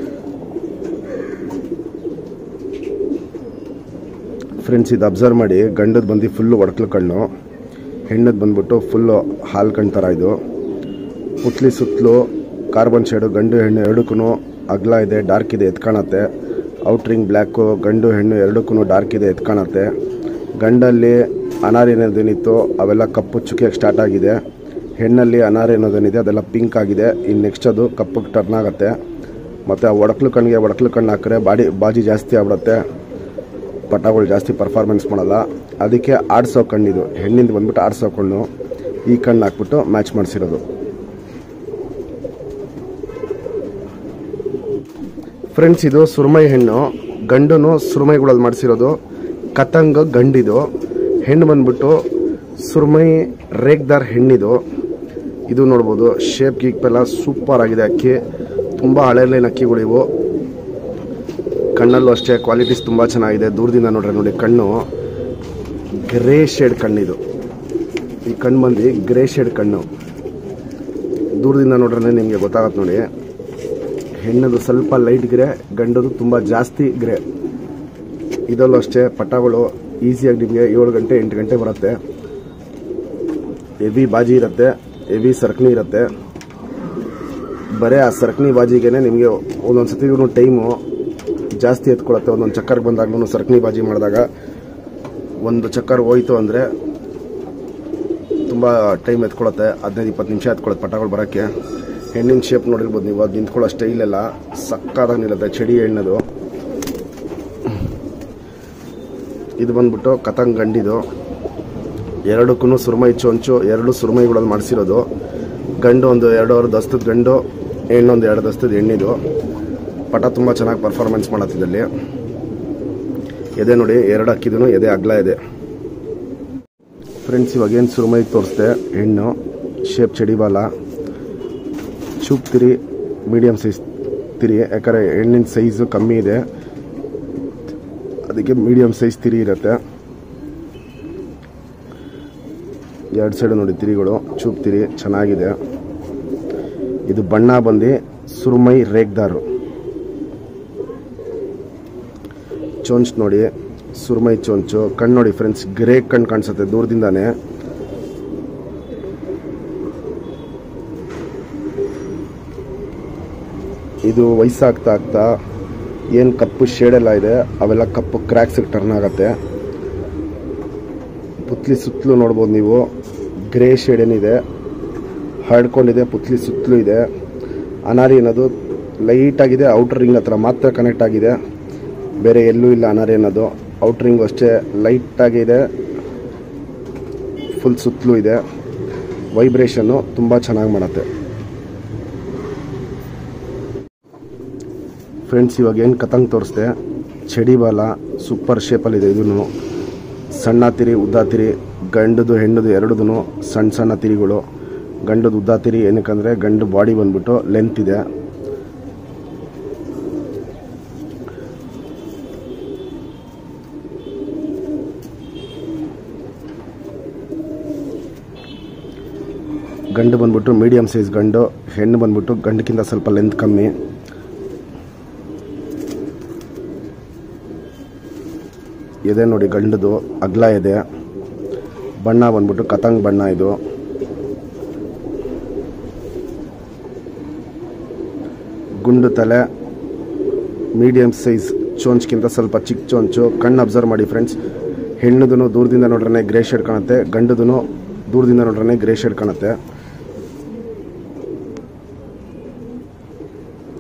ಫ್ರೆಂಡ್ಸ್ ಇದು ಅಬ್ಸರ್ವ್ ಮಾಡಿ ಗಂಡದ ಬಂದು ಫುಲ್ಲು ಒಡಕ್ಲು ಕಣ್ಣು ಹೆಣ್ಣದು ಬಂದ್ಬಿಟ್ಟು ಫುಲ್ಲು ಹಾಲು ಕಣ್ಣು ಥರ ಇದು ಪುತ್ಲಿ ಸುತ್ತಲೂ ಕಾರ್ಬನ್ ಶೇಡು ಗಂಡು ಹೆಣ್ಣು ಎರಡಕ್ಕೂ ಅಗಲ ಇದೆ ಡಾರ್ಕ್ ಇದೆ ಎತ್ ಕಾಣತ್ತೆ ಔಟ್ರಿಂಗ್ ಬ್ಲ್ಯಾಕು ಗಂಡು ಹೆಣ್ಣು ಎರಡಕ್ಕೂ ಡಾರ್ಕ್ ಇದೆ ಎತ್ ಕಾಣತ್ತೆ ಗಂಡಲ್ಲಿ ಅನಾರ್ ಏನೇನಿತ್ತು ಅವೆಲ್ಲ ಕಪ್ಪು ಚುಕ್ಕಿಯಾಗಿ ಸ್ಟಾರ್ಟ್ ಆಗಿದೆ ಹೆಣ್ಣಲ್ಲಿ ಅನಾರ್ ಏನೋದೇನಿದೆ ಅದೆಲ್ಲ ಪಿಂಕ್ ಆಗಿದೆ ಇನ್ನು ನೆಕ್ಸ್ಟ್ ಅದು ಕಪ್ಪಗೆ ಟರ್ನ್ ಆಗುತ್ತೆ ಮತ್ತು ಆ ಒಡಕ್ಲು ಕಣ್ಣಿಗೆ ಒಡಕ್ಲು ಕಣ್ಣು ಹಾಕಿದ್ರೆ ಬಾಡಿ ಬಾಜಿ ಜಾಸ್ತಿ ಆಗ್ಬಿಡುತ್ತೆ ಪಟಾಗಳು ಜಾಸ್ತಿ ಪರ್ಫಾರ್ಮೆನ್ಸ್ ಮಾಡಲ್ಲ ಅದಕ್ಕೆ ಆಡ್ಸೋ ಕಣ್ಣಿದು ಹೆಣ್ಣಿಂದ ಬಂದ್ಬಿಟ್ಟು ಆಡ್ಸೋ ಕಣ್ಣು ಈ ಕಣ್ಣು ಹಾಕ್ಬಿಟ್ಟು ಮ್ಯಾಚ್ ಮಾಡಿಸಿರೋದು ಫ್ರೆಂಡ್ಸ್ ಇದು ಸುರ್ಮೈ ಹೆಣ್ಣು ಗಂಡುನು ಸುರ್ಮೈಗಳಲ್ಲಿ ಮಾಡಿಸಿರೋದು ಕತಂಗ ಗಂಡಿದು ಹೆಣ್ಣು ಬಂದ್ಬಿಟ್ಟು ಸುರ್ಮೈ ರೇಗ್ದಾರ್ ಹೆಣ್ಣಿದು ಇದು ನೋಡ್ಬೋದು ಶೇಪ್ ಗೀಪ್ ಎಲ್ಲ ಸೂಪರ್ ಆಗಿದೆ ಅಕ್ಕಿ ತುಂಬ ಹಳೆ ಲೈನ್ ಅಕ್ಕಿಗಳು ಇವು ಕಣ್ಣಲ್ಲೂ ಅಷ್ಟೇ ಕ್ವಾಲಿಟೀಸ್ ತುಂಬ ಚೆನ್ನಾಗಿದೆ ದೂರದಿಂದ ನೋಡ್ರೆ ನೋಡಿ ಕಣ್ಣು ಗ್ರೇ ಶೇಡ್ ಕಣ್ಣಿದು ಈ ಕಣ್ಣು ಬಂದು ಗ್ರೇ ಶೇಡ್ ಕಣ್ಣು ದೂರದಿಂದ ನೋಡ್ರೆ ನಿಮಗೆ ಗೊತ್ತಾಗತ್ತೆ ನೋಡಿ ಹೆಣ್ಣದು ಸ್ವಲ್ಪ ಲೈಟ್ ಗ್ರೇ ಗಂಡದು ತುಂಬ ಜಾಸ್ತಿ ಗ್ರೇ ಇದರಲ್ಲೂ ಅಷ್ಟೇ ಪಟಾಗಳು ಈಸಿಯಾಗಿ ನಿಮಗೆ ಏಳು ಗಂಟೆ ಎಂಟು ಗಂಟೆ ಬರುತ್ತೆ ಹೆವಿ ಬಾಜಿ ಇರುತ್ತೆ ಹೆವಿ ಸರ್ಕನಿ ಇರುತ್ತೆ ಬರೀ ಆ ಸರ್ಕನಿ ಬಾಜಿಗೆ ನಿಮಗೆ ಒಂದೊಂದು ಸತಿಗೂ ಟೈಮು ಜಾಸ್ತಿ ಎತ್ಕೊಳತ್ತೆ ಒಂದೊಂದು ಚಕ್ಕರ್ಗೆ ಬಂದಾಗ್ಲೂ ಸರ್ಕನಿ ಬಾಜಿ ಮಾಡಿದಾಗ ಒಂದು ಚಕ್ಕರ್ ಹೋಯ್ತು ಅಂದರೆ ತುಂಬ ಟೈಮ್ ಎತ್ಕೊಳತ್ತೆ ಹದಿನೈದು ಇಪ್ಪತ್ತು ನಿಮಿಷ ಎತ್ಕೊಳತ್ತೆ ಪಟಾಗಳು ಬರೋಕ್ಕೆ ಹೆಣ್ಣಿನ ಶೇಪ್ ನೋಡಿರ್ಬೋದು ನೀವು ಅದು ನಿಂತ್ಕೊಳ್ಳೋ ಸ್ಟೈಲ್ ಎಲ್ಲ ಸಕ್ಕದಾಗಿ ನಿಲ್ಲುತ್ತೆ ಚಡಿ ಹೆಣ್ಣದು ಇದು ಬಂದ್ಬಿಟ್ಟು ಕತಂಗ್ ಗಂಡಿದು ಎರಡಕ್ಕೂ ಸುರ್ಮೈ ಚೊಂಚು ಎರಡು ಸುರ್ಮೈಗಳಲ್ಲಿ ಮಾಡಿಸಿರೋದು ಗಂಡು ಒಂದು ಎರಡೂವರೆ ದಸ್ತದ ಗಂಡು ಹೆಣ್ಣೊಂದು ಎರಡು ದಸ್ತದ ಹೆಣ್ಣಿದು ಪಟ ತುಂಬ ಚೆನ್ನಾಗಿ ಪರ್ಫಾರ್ಮೆನ್ಸ್ ಮಾಡತ್ತಿದ್ದಲ್ಲಿ ಎದೆ ನೋಡಿ ಎರಡು ಅಕ್ಕಿದೂ ಎದೆ ಅಗ್ಲ ಇದೆ ಫ್ರೆಂಡ್ಸ್ ಇವಾಗ ಏನು ಸುರುಮೈ ತೋರಿಸ್ದೆ ಹೆಣ್ಣು ಶೇಪ್ ಚಡಿಬಾಲ ಚೂಪ್ ತಿರಿ ಮೀಡಿಯಮ್ ಸೈಜ್ ತಿರಿ ಯಾಕಂದರೆ ಹೆಣ್ಣಿನ ಸೈಜು ಕಮ್ಮಿ ಇದೆ ಅದಕ್ಕೆ ಮೀಡಿಯಮ್ ಸೈಜ್ ತಿರಿ ಇರುತ್ತೆ ಎರಡು ಸೈಡು ನೋಡಿ ತಿರಿಗಳು ಚೂಪ್ ತಿರಿ ಚೆನ್ನಾಗಿದೆ ಇದು ಬಣ್ಣ ಬಂದು ಸುರುಮೈ ರೇಗ್ದಾರು ಚೊಂಚ್ ನೋಡಿ ಸುರ್ಮೈ ಚೊಂಚು ಕಣ್ಣು ನೋಡಿ ಫ್ರೆಂಡ್ಸ್ ಗ್ರೇ ಕಣ್ಣು ಕಾಣಿಸುತ್ತೆ ದೂರದಿಂದಾನೆ ಇದು ವಯಸ್ಸಾಗ್ತಾ ಆಗ್ತಾ ಏನು ಕಪ್ಪು ಶೇಡೆಲ್ಲ ಇದೆ ಅವೆಲ್ಲ ಕಪ್ಪು ಕ್ರ್ಯಾಕ್ಸಿಗೆ ಟರ್ನ್ ಆಗುತ್ತೆ ಪುತ್ಲಿ ಸುತ್ತಲೂ ನೋಡ್ಬೋದು ನೀವು ಗ್ರೇ ಶೇಡ್ ಏನಿದೆ ಹರಡ್ಕೊಂಡಿದೆ ಪುತ್ಲಿ ಸುತ್ತಲೂ ಇದೆ ಅನಾರಿ ಅನ್ನೋದು ಲೈಟಾಗಿದೆ ಔಟರ್ ರಿಂಗ್ ಹತ್ರ ಮಾತ್ರ ಕನೆಕ್ಟ್ ಆಗಿದೆ ಬೇರೆ ಎಲ್ಲೂ ಇಲ್ಲ ಅನಾರಿ ಅನ್ನೋದು ಔಟ್ರಿಂಗು ಅಷ್ಟೇ ಲೈಟಾಗಿದೆ ಫುಲ್ ಸುತ್ತಲೂ ಇದೆ ವೈಬ್ರೇಷನ್ನು ತುಂಬ ಚೆನ್ನಾಗಿ ಮಾಡುತ್ತೆ ಫ್ರೆಂಡ್ಸ್ ಇವಾಗ ಏನು ಕತಂಗ್ ತೋರಿಸ್ದೆ ಚಡಿ ಬಾಲ ಸೂಪರ್ ಶೇಪಲ್ಲಿದೆ ಇದೂ ಸಣ್ಣ ತಿರಿ ಉದ್ದ ತಿರಿ ಗಂಡದು ಹೆಣ್ಣದು ಎರಡದು ಸಣ್ಣ ಸಣ್ಣ ತಿರಿಗಳು ಗಂಡದು ಉದ್ದ ತಿರಿ ಏನಕ್ಕಂದರೆ ಗಂಡು ಬಾಡಿ ಬಂದ್ಬಿಟ್ಟು ಲೆಂತ್ ಇದೆ ಗಂಡು ಬಂದ್ಬಿಟ್ಟು ಮೀಡಿಯಮ್ ಸೈಜ್ ಗಂಡು ಹೆಣ್ಣು ಬಂದ್ಬಿಟ್ಟು ಗಂಡಕ್ಕಿಂತ ಸ್ವಲ್ಪ ಲೆಂತ್ ಕಮ್ಮಿ ಎದೆ ನೋಡಿ ಗಂಡದು ಅಗ್ಲ ಇದೆ ಬಣ್ಣ ಬಂದ್ಬಿಟ್ಟು ಕತಂಗ್ ಬಣ್ಣ ಇದು ಗುಂಡು ತಲೆ ಮೀಡಿಯಮ್ ಸೈಜ್ ಚೋಂಚ್ಗಿಂತ ಸ್ವಲ್ಪ ಚಿಕ್ಕ ಚೋಂಚು ಕಣ್ಣು ಅಬ್ಸರ್ವ್ ಮಾಡಿ ಫ್ರೆಂಡ್ಸ್ ಹೆಣ್ಣುದೂ ದೂರದಿಂದ ನೋಡ್ರೆ ಗ್ರೇ ಶೇಡ್ ಕಾಣುತ್ತೆ ಗಂಡುದೂ ದೂರದಿಂದ ನೋಡ್ರೆ ಗ್ರೇ ಶೇಡ್ ಕಾಣುತ್ತೆ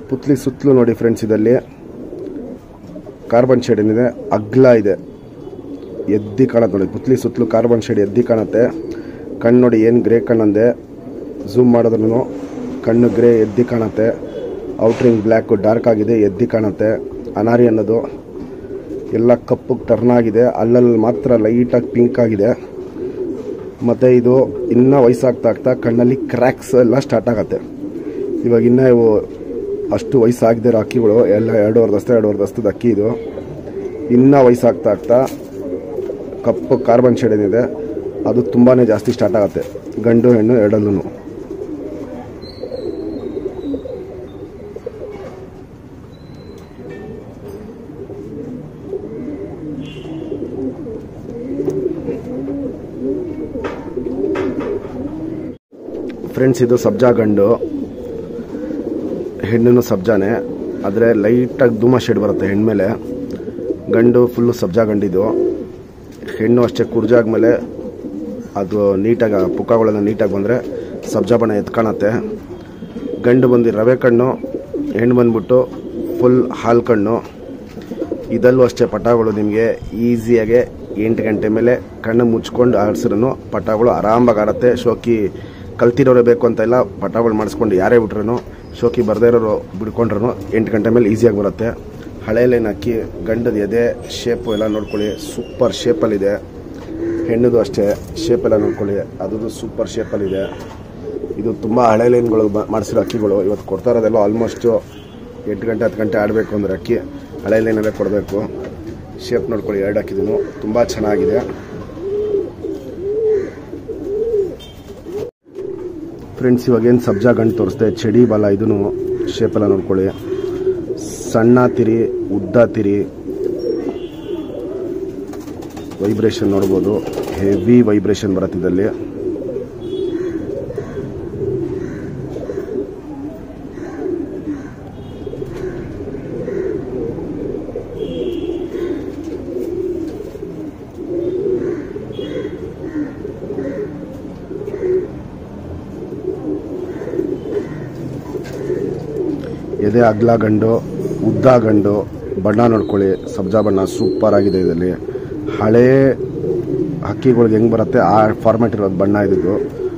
ಪುತ್ಲಿ ಸುತ್ತಲೂ ನೋಡಿ ಫ್ರೆಂಡ್ಸ್ ಇದಲ್ಲಿ ಕಾರ್ಬನ್ ಶೇಡ್ ಏನಿದೆ ಅಗ್ಲ ಇದೆ ಎದ್ದಿ ಕಾಣುತ್ತೆ ನೋಡಿ ಪುತ್ಲಿ ಸುತ್ತಲೂ ಕಾರ್ಬನ್ ಶೇಡ್ ಎದ್ದಿ ಕಾಣುತ್ತೆ ಕಣ್ಣು ನೋಡಿ ಏನು ಗ್ರೇ ಕಣ್ಣಂದೆ ಝೂಮ್ ಮಾಡಿದ್ರೂ ಕಣ್ಣು ಗ್ರೇ ಎದ್ದಿ ಕಾಣುತ್ತೆ ಔಟ್ರಿಂಗ್ ಬ್ಲ್ಯಾಕು ಡಾರ್ಕ್ ಆಗಿದೆ ಎದ್ದಿ ಕಾಣುತ್ತೆ ಅನಾರಿ ಅನ್ನೋದು ಎಲ್ಲ ಕಪ್ಪಗೆ ಟರ್ನ್ ಆಗಿದೆ ಅಲ್ಲಲ್ಲಿ ಮಾತ್ರ ಲೈಟಾಗಿ ಪಿಂಕ್ ಆಗಿದೆ ಮತ್ತು ಇದು ಇನ್ನೂ ವಯಸ್ಸಾಗ್ತಾ ಆಗ್ತಾ ಕಣ್ಣಲ್ಲಿ ಕ್ರ್ಯಾಕ್ಸ್ ಎಲ್ಲ ಸ್ಟಾರ್ಟ್ ಆಗುತ್ತೆ ಇವಾಗ ಇನ್ನೂ ಇವು ಅಷ್ಟು ವಯಸ್ಸಾಗದಿರೋ ಅಕ್ಕಿಗಳು ಎಲ್ಲ ಎರಡೂವರೆ ದಸ್ತ ಎರಡೂವರೆ ದಸ್ತದ ಅಕ್ಕಿ ಇದು ಇನ್ನೂ ವಯಸ್ಸಾಗ್ತಾ ಆಗ್ತಾ ಕಪ್ಪು ಕಾರ್ಬನ್ ಶೇಡ್ ಏನಿದೆ ಅದು ತುಂಬಾ ಜಾಸ್ತಿ ಸ್ಟಾರ್ಟ್ ಆಗುತ್ತೆ ಗಂಡು ಹೆಣ್ಣು ಎರಡಲ್ಲೂ ಫ್ರೆಂಡ್ಸ್ ಇದು ಸಬ್ಜಾ ಗಂಡು ಹೆಣ್ಣು ಸಬ್ಜಾನೆ ಆದರೆ ಲೈಟಾಗಿ ಧೂಮ ಶೇಡ್ ಬರುತ್ತೆ ಹೆಣ್ಮೇಲೆ ಗಂಡು ಫುಲ್ಲು ಸಬ್ಜಾ ಗಂಡಿದು ಹೆಣ್ಣು ಅಷ್ಟೇ ಕುರ್ಜಾದ್ಮೇಲೆ ಅದು ನೀಟಾಗಿ ಆ ಪುಕ್ಕಗಳೆಲ್ಲ ನೀಟಾಗಿ ಬಂದರೆ ಸಬ್ಜಾ ಬಣ್ಣ ಎತ್ಕೊಳತ್ತೆ ಗಂಡು ಬಂದು ರವೆ ಕಣ್ಣು ಹೆಣ್ಣು ಬಂದ್ಬಿಟ್ಟು ಫುಲ್ ಹಾಲು ಕಣ್ಣು ಇದಲ್ಲೂ ಅಷ್ಟೇ ಪಟಾಗಳು ನಿಮಗೆ ಈಸಿಯಾಗೆ ಎಂಟು ಗಂಟೆ ಮೇಲೆ ಕಣ್ಣು ಮುಚ್ಕೊಂಡು ಆಡಿಸ್ರೂ ಪಟಾಗಳು ಆರಾಮಾಗಿ ಆಡತ್ತೆ ಶೋಕಿ ಕಲ್ತಿರೋರೇ ಬೇಕು ಅಂತ ಇಲ್ಲ ಪಟಾಗಳು ಮಾಡಿಸ್ಕೊಂಡು ಯಾರೇ ಬಿಟ್ರು ಶೋಕಿ ಬರದೇ ಇರೋರು ಬಿಡ್ಕೊಂಡ್ರು ಎಂಟು ಗಂಟೆ ಮೇಲೆ ಈಸಿಯಾಗಿ ಬರುತ್ತೆ ಹಳೆ ಲೈನ್ ಅಕ್ಕಿ ಗಂಡದ ಎದೆ ಶೇಪು ಎಲ್ಲ ನೋಡ್ಕೊಳ್ಳಿ ಸೂಪರ್ ಶೇಪಲ್ಲಿದೆ ಹೆಣ್ಣದು ಅಷ್ಟೇ ಶೇಪ್ ಎಲ್ಲ ನೋಡ್ಕೊಳ್ಳಿ ಅದು ಸೂಪರ್ ಶೇಪಲ್ಲಿದೆ ಇದು ತುಂಬ ಹಳೆ ಲೈನ್ಗಳು ಬ- ಮಾಡಿಸಿರೋ ಅಕ್ಕಿಗಳು ಇವತ್ತು ಕೊಡ್ತಾ ಇರೋದೆಲ್ಲ ಆಲ್ಮೋಸ್ಟು ಎಂಟು ಗಂಟೆ ಹತ್ತು ಗಂಟೆ ಆಡಬೇಕು ಅಂದರೆ ಅಕ್ಕಿ ಹಳೆ ಲೈನಲ್ಲೇ ಕೊಡಬೇಕು ಶೇಪ್ ನೋಡ್ಕೊಳ್ಳಿ ಎರಡು ಹಾಕಿದೀನಿ ತುಂಬ ಚೆನ್ನಾಗಿದೆ ಫ್ರೆಂಡ್ಸ್ ಇವಾಗ ಏನು ಸಬ್ಜಾ ಗಂಟು ತೋರಿಸ್ದೆ ಚಡಿ ಬಾಲ ಇದೂ ಶೇಪೆಲ್ಲ ನೋಡ್ಕೊಳ್ಳಿ ಸಣ್ಣ ತಿರಿ ಉದ್ದ ತಿರಿ ವೈಬ್ರೇಷನ್ ನೋಡ್ಬೋದು ಹೆವಿ ವೈಬ್ರೇಷನ್ ಬರುತ್ತೆ ಇದರಲ್ಲಿ ಎದೆ ಅಗ್ಲ ಗಂಡು ಉದ್ದ ಗಂಡು ಬಣ್ಣ ನೋಡ್ಕೊಳ್ಳಿ ಸಬ್ಜಾ ಬಣ್ಣ ಸೂಪರ್ ಆಗಿದೆ ಇದರಲ್ಲಿ ಹಳೇ ಹಕ್ಕಿಗಳಿಗೆ ಹೆಂಗೆ ಬರುತ್ತೆ ಆ ಫಾರ್ಮ್ಯಾಟ್ ಇರೋದು ಬಣ್ಣ ಇದ್ದು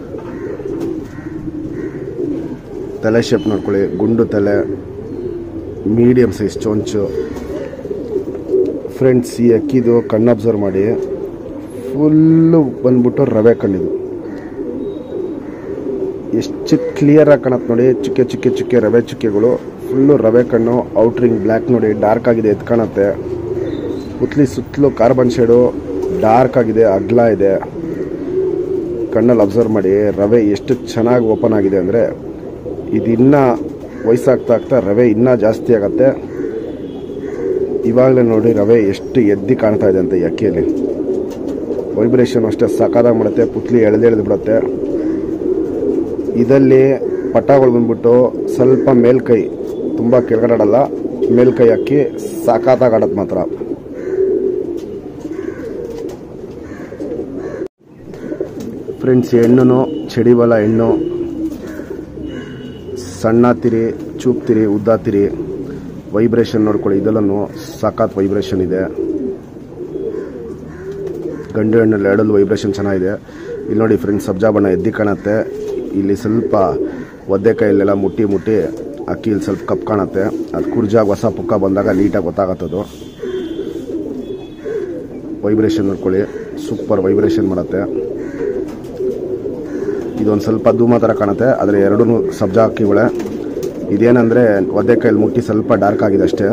ತಲೆ ಶೇಪ್ ನೋಡ್ಕೊಳ್ಳಿ ಗುಂಡು ತಲೆ ಮೀಡಿಯಮ್ ಸೈಜ್ ಚೊಂಚು ಫ್ರೆಂಡ್ಸ್ ಈ ಅಕ್ಕಿದು ಕಣ್ಣು ಅಬ್ಸರ್ವ್ ಮಾಡಿ ಫುಲ್ಲು ಬಂದ್ಬಿಟ್ಟು ರವೆ ಕಣ್ಣಿದು ಎಷ್ಟು ಕ್ಲಿಯರಾಗಿ ಕಾಣತ್ತೆ ನೋಡಿ ಚುಕ್ಕೆ ಚುಕ್ಕೆ ಚುಕ್ಕೆ ರವೆ ಚುಕ್ಕೆಗಳು ಫುಲ್ಲು ರವೆ ಕಣ್ಣು ಔಟ್ರಿಂಗ್ ಬ್ಲ್ಯಾಕ್ ನೋಡಿ ಡಾರ್ಕ್ ಆಗಿದೆ ಎದ್ದು ಕಾಣುತ್ತೆ ಉತ್ಲಿ ಸುತ್ತಲೂ ಕಾರ್ಬನ್ ಶೇಡು ಡಾರ್ಕ್ ಆಗಿದೆ ಅಗ್ಲ ಇದೆ ಕಣ್ಣಲ್ಲಿ ಅಬ್ಸರ್ವ್ ಮಾಡಿ ರವೆ ಎಷ್ಟು ಚೆನ್ನಾಗಿ ಓಪನ್ ಆಗಿದೆ ಅಂದರೆ ಇದು ಇನ್ನೂ ವಯಸ್ಸಾಗ್ತಾ ಆಗ್ತಾ ರವೆ ಇನ್ನೂ ಜಾಸ್ತಿ ಆಗತ್ತೆ ಇವಾಗಲೇ ನೋಡಿ ರವೆ ಎಷ್ಟು ಎದ್ದಿ ಕಾಣ್ತಾ ಇದೆ ಅಂತ ಈ ಅಕ್ಕಿಯಲ್ಲಿ ವೈಬ್ರೇಷನ್ ಅಷ್ಟೇ ಸಕಾದಾಗ ಮಾಡುತ್ತೆ ಪುತ್ಲಿ ಎಳೆದೆಳೆದು ಬಿಡುತ್ತೆ ಇದಲ್ಲಿ ಪಟಾಗಳು ಬಂದ್ಬಿಟ್ಟು ಸ್ವಲ್ಪ ಮೇಲ್ಕೈ ತುಂಬ ಕೆಳಗಡೆ ಆಡಲ್ಲ ಮೇಲ್ಕೈ ಹಾಕಿ ಸಾಕಾತಾಗ ಆಡೋದು ಮಾತ್ರ ಫ್ರೆಂಡ್ಸ್ ಹೆಣ್ಣು ಚಡಿಬಲ ಹೆಣ್ಣು ಸಣ್ಣ ತಿರಿ ಚೂಪ್ ತಿರಿ ಉದ್ದ ತಿರಿ ವೈಬ್ರೇಷನ್ ನೋಡ್ಕೊಳ್ಳಿ ಇದೆಲ್ಲೂ ಸಖತ್ ವೈಬ್ರೇಷನ್ ಇದೆ ಗಂಡು ಹೆಣ್ಣಲ್ಲಿ ಎರಡಲ್ಲೂ ವೈಬ್ರೇಷನ್ ಚೆನ್ನಾಗಿದೆ ಇಲ್ಲಿ ನೋಡಿ ಫ್ರೆಂಡ್ಸ್ ಸಬ್ಜಾ ಬಣ್ಣ ಎದ್ದಿ ಕಾಣುತ್ತೆ ಇಲ್ಲಿ ಸ್ವಲ್ಪ ಒದ್ದೆ ಕೈಯಲ್ಲೆಲ್ಲ ಮುಟ್ಟಿ ಮುಟ್ಟಿ ಅಕ್ಕಿ ಇಲ್ಲಿ ಸ್ವಲ್ಪ ಕಪ್ ಕಾಣುತ್ತೆ ಅದು ಕುರ್ಜಾಗ ಹೊಸ ಪುಕ್ಕ ಬಂದಾಗ ನೀಟಾಗಿ ಗೊತ್ತಾಗತ್ತದು ವೈಬ್ರೇಷನ್ ನೋಡ್ಕೊಳ್ಳಿ ಸೂಪರ್ ವೈಬ್ರೇಷನ್ ಮಾಡುತ್ತೆ ಇದೊಂದು ಸ್ವಲ್ಪ ಧೂಮ ಥರ ಕಾಣುತ್ತೆ ಆದರೆ ಎರಡೂ ಸಬ್ಜಾ ಅಕ್ಕಿಗಳೇ ಇದೇನಂದರೆ ಒದ್ದೆ ಕೈಯಲ್ಲಿ ಮುಟ್ಟಿ ಸ್ವಲ್ಪ ಡಾರ್ಕ್ ಆಗಿದೆ ಅಷ್ಟೇ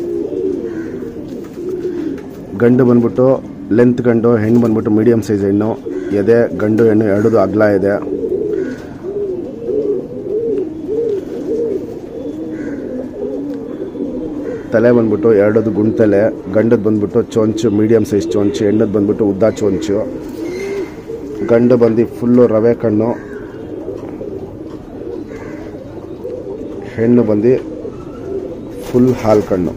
ಗಂಡು ಬಂದ್ಬಿಟ್ಟು ಲೆಂತ್ ಗಂಡು ಹೆಣ್ಣು ಬಂದ್ಬಿಟ್ಟು ಮೀಡಿಯಮ್ ಸೈಜ್ ಹೆಣ್ಣು ಎದೆ ಗಂಡು ಹೆಣ್ಣು ಎರಡದು ಅಗ್ಲ ಇದೆ ತಲೆ ಬಂದ್ಬಿಟ್ಟು ಎರಡದು ಗುಂಡ್ ತಲೆ ಗಂಡದ್ ಬಂದ್ಬಿಟ್ಟು ಚೊಂಚು ಮೀಡಿಯಮ್ ಸೈಜ್ ಚೊಂಚು ಹೆಣ್ಣದು ಬಂದ್ಬಿಟ್ಟು ಉದ್ದ ಚೊಂಚು ಗಂಡು ಬಂದು ಫುಲ್ಲು ರವೆ ಕಣ್ಣು ಹೆಣ್ಣು ಬಂದು ಫುಲ್ ಹಾಲು ಕಣ್ಣು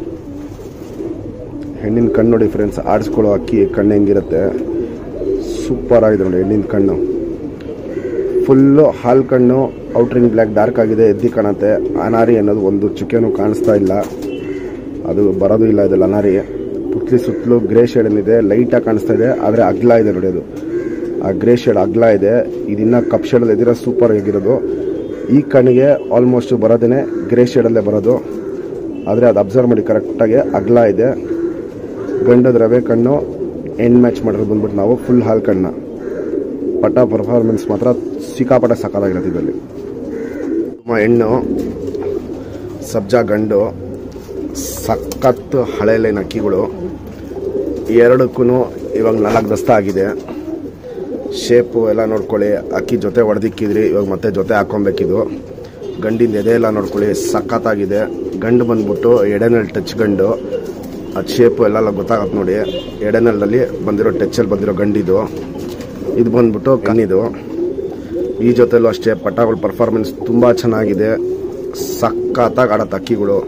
ಹೆಣ್ಣಿನ ಕಣ್ಣು ನೋಡಿ ಫ್ರೆಂಡ್ಸ್ ಆಡಿಸ್ಕೊಳ್ಳೋ ಅಕ್ಕಿ ಕಣ್ಣು ಹೆಂಗಿರುತ್ತೆ ಸೂಪರ್ ಆಗಿದೆ ನೋಡಿ ಹೆಣ್ಣಿನ ಕಣ್ಣು ಫುಲ್ಲು ಹಾಲು ಕಣ್ಣು ಔಟ್ರಿಂಗ್ ಬ್ಲ್ಯಾಕ್ ಡಾರ್ಕ್ ಆಗಿದೆ ಎದ್ದಿ ಕಾಣುತ್ತೆ ಅನಾರಿ ಅನ್ನೋದು ಒಂದು ಚುಕ್ಕೆನೂ ಕಾಣಿಸ್ತಾ ಇಲ್ಲ ಅದು ಬರೋದು ಇಲ್ಲ ಇದು ಅನಾರಿ ಪುತ್ಲಿ ಸುತ್ತಲೂ ಗ್ರೇ ಶೇಡ್ ಏನಿದೆ ಲೈಟಾಗಿ ಕಾಣಿಸ್ತಾ ಇದೆ ಆದರೆ ಅಗ್ಲ ಇದೆ ನೋಡಿ ಅದು ಆ ಗ್ರೇ ಶೇಡ್ ಅಗ್ಲ ಇದೆ ಇದಿನ್ನ ಕಪ್ ಶೇಡಲ್ಲಿ ಎದಿರೋ ಸೂಪರ್ ಆಗಿರೋದು ಈ ಕಣ್ಣಿಗೆ ಆಲ್ಮೋಸ್ಟ್ ಬರೋದೇ ಗ್ರೇ ಶೇಡಲ್ಲೇ ಬರೋದು ಆದರೆ ಅದು ಅಬ್ಸರ್ವ್ ಮಾಡಿ ಕರೆಕ್ಟಾಗಿ ಅಗ್ಲ ಇದೆ ಗಂಡದ ರವೆ ಕಣ್ಣು ಎಂಡ್ ಮ್ಯಾಚ್ ಮಾಡಿರೋದು ಬಂದ್ಬಿಟ್ಟು ನಾವು ಫುಲ್ ಹಾಲ್ ಕಣ್ಣ ಪಟ ಪರ್ಫಾರ್ಮೆನ್ಸ್ ಮಾತ್ರ ಸಿಕ್ಕಾಪಟ್ಟೆ ಸಕಾಲಾಗಿರುತ್ತೆ ಇದರಲ್ಲಿ ತುಂಬ ಹೆಣ್ಣು ಸಬ್ಜಾ ಗಂಡು ಸಖತ್ತು ಹಳೆ ಲೈನ್ ಅಕ್ಕಿಗಳು ಎರಡಕ್ಕೂ ಇವಾಗ ನಾಲ್ಕು ದಸ್ತ ಆಗಿದೆ ಶೇಪು ಎಲ್ಲ ನೋಡ್ಕೊಳ್ಳಿ ಅಕ್ಕಿ ಜೊತೆ ಹೊಡೆದಿಕ್ಕಿದ್ರಿ ಇವಾಗ ಮತ್ತೆ ಜೊತೆ ಹಾಕೊಬೇಕಿದು ಗಂಡಿಂದ ಎದೆ ಎಲ್ಲ ನೋಡ್ಕೊಳ್ಳಿ ಸಖತ್ತಾಗಿದೆ ಗಂಡು ಬಂದ್ಬಿಟ್ಟು ಎಡೆನಲ್ಲಿ ಟಚ್ ಗಂಡು ಅದು ಶೇಪು ಎಲ್ಲ ಗೊತ್ತಾಗತ್ತೆ ನೋಡಿ ಎಡೆನಲ್ದಲ್ಲಿ ಬಂದಿರೋ ಟಚ್ಚಲ್ಲಿ ಬಂದಿರೋ ಗಂಡಿದು ಇದು ಬಂದ್ಬಿಟ್ಟು ಕಣ್ಣಿದು ಈ ಜೊತೆಲೂ ಅಷ್ಟೇ ಪಟಾಗಳ ಪರ್ಫಾರ್ಮೆನ್ಸ್ ತುಂಬ ಚೆನ್ನಾಗಿದೆ ಸಖತ್ತಾಗಿ ಆಡತ್ತೆ ಅಕ್ಕಿಗಳು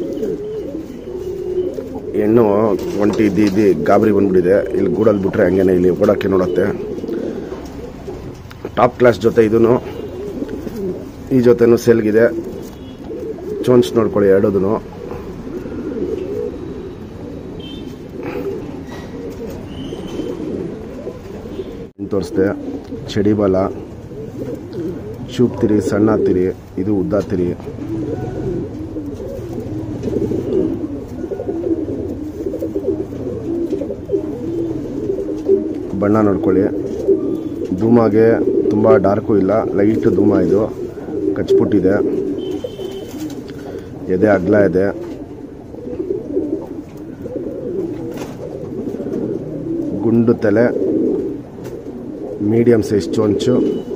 ಹೆಣ್ಣು ಒಂಟಿ ಇದ್ದಿ ಇದ್ದಿ ಗಾಬರಿ ಬಂದ್ಬಿಟ್ಟಿದೆ ಇಲ್ಲಿ ಗೂಡಲ್ಲಿ ಬಿಟ್ರೆ ಹಂಗೇನೆ ಇಲ್ಲಿ ಓಡೋಕ್ಕೆ ನೋಡುತ್ತೆ ಟಾಪ್ ಕ್ಲಾಸ್ ಜೊತೆ ಇದೂ ಈ ಜೊತೆನೂ ಸೆಲ್ಗಿದೆ ಚೋನ್ಸ್ ನೋಡ್ಕೊಳ್ಳಿ ಎರಡೂ ತೋರಿಸ್ದೆ ಚಡಿ ಬಾಲ ಚೂಪ್ ತಿರಿ ಸಣ್ಣ ತಿರಿ ಇದು ಉದ್ದ ತಿರಿ ಬಣ್ಣ ನೋಡ್ಕೊಳ್ಳಿ ಧೂಮಾಗೆ ತುಂಬ ಡಾರ್ಕು ಇಲ್ಲ ಲೈಟ್ ಧೂಮ ಇದು ಕಚ್ಬಿಟ್ಟಿದೆ ಎದೆ ಅಗ್ಲ ಇದೆ ಗುಂಡು ತಲೆ ಮೀಡಿಯಂ ಸೈಜ್ ಚೊಂಚು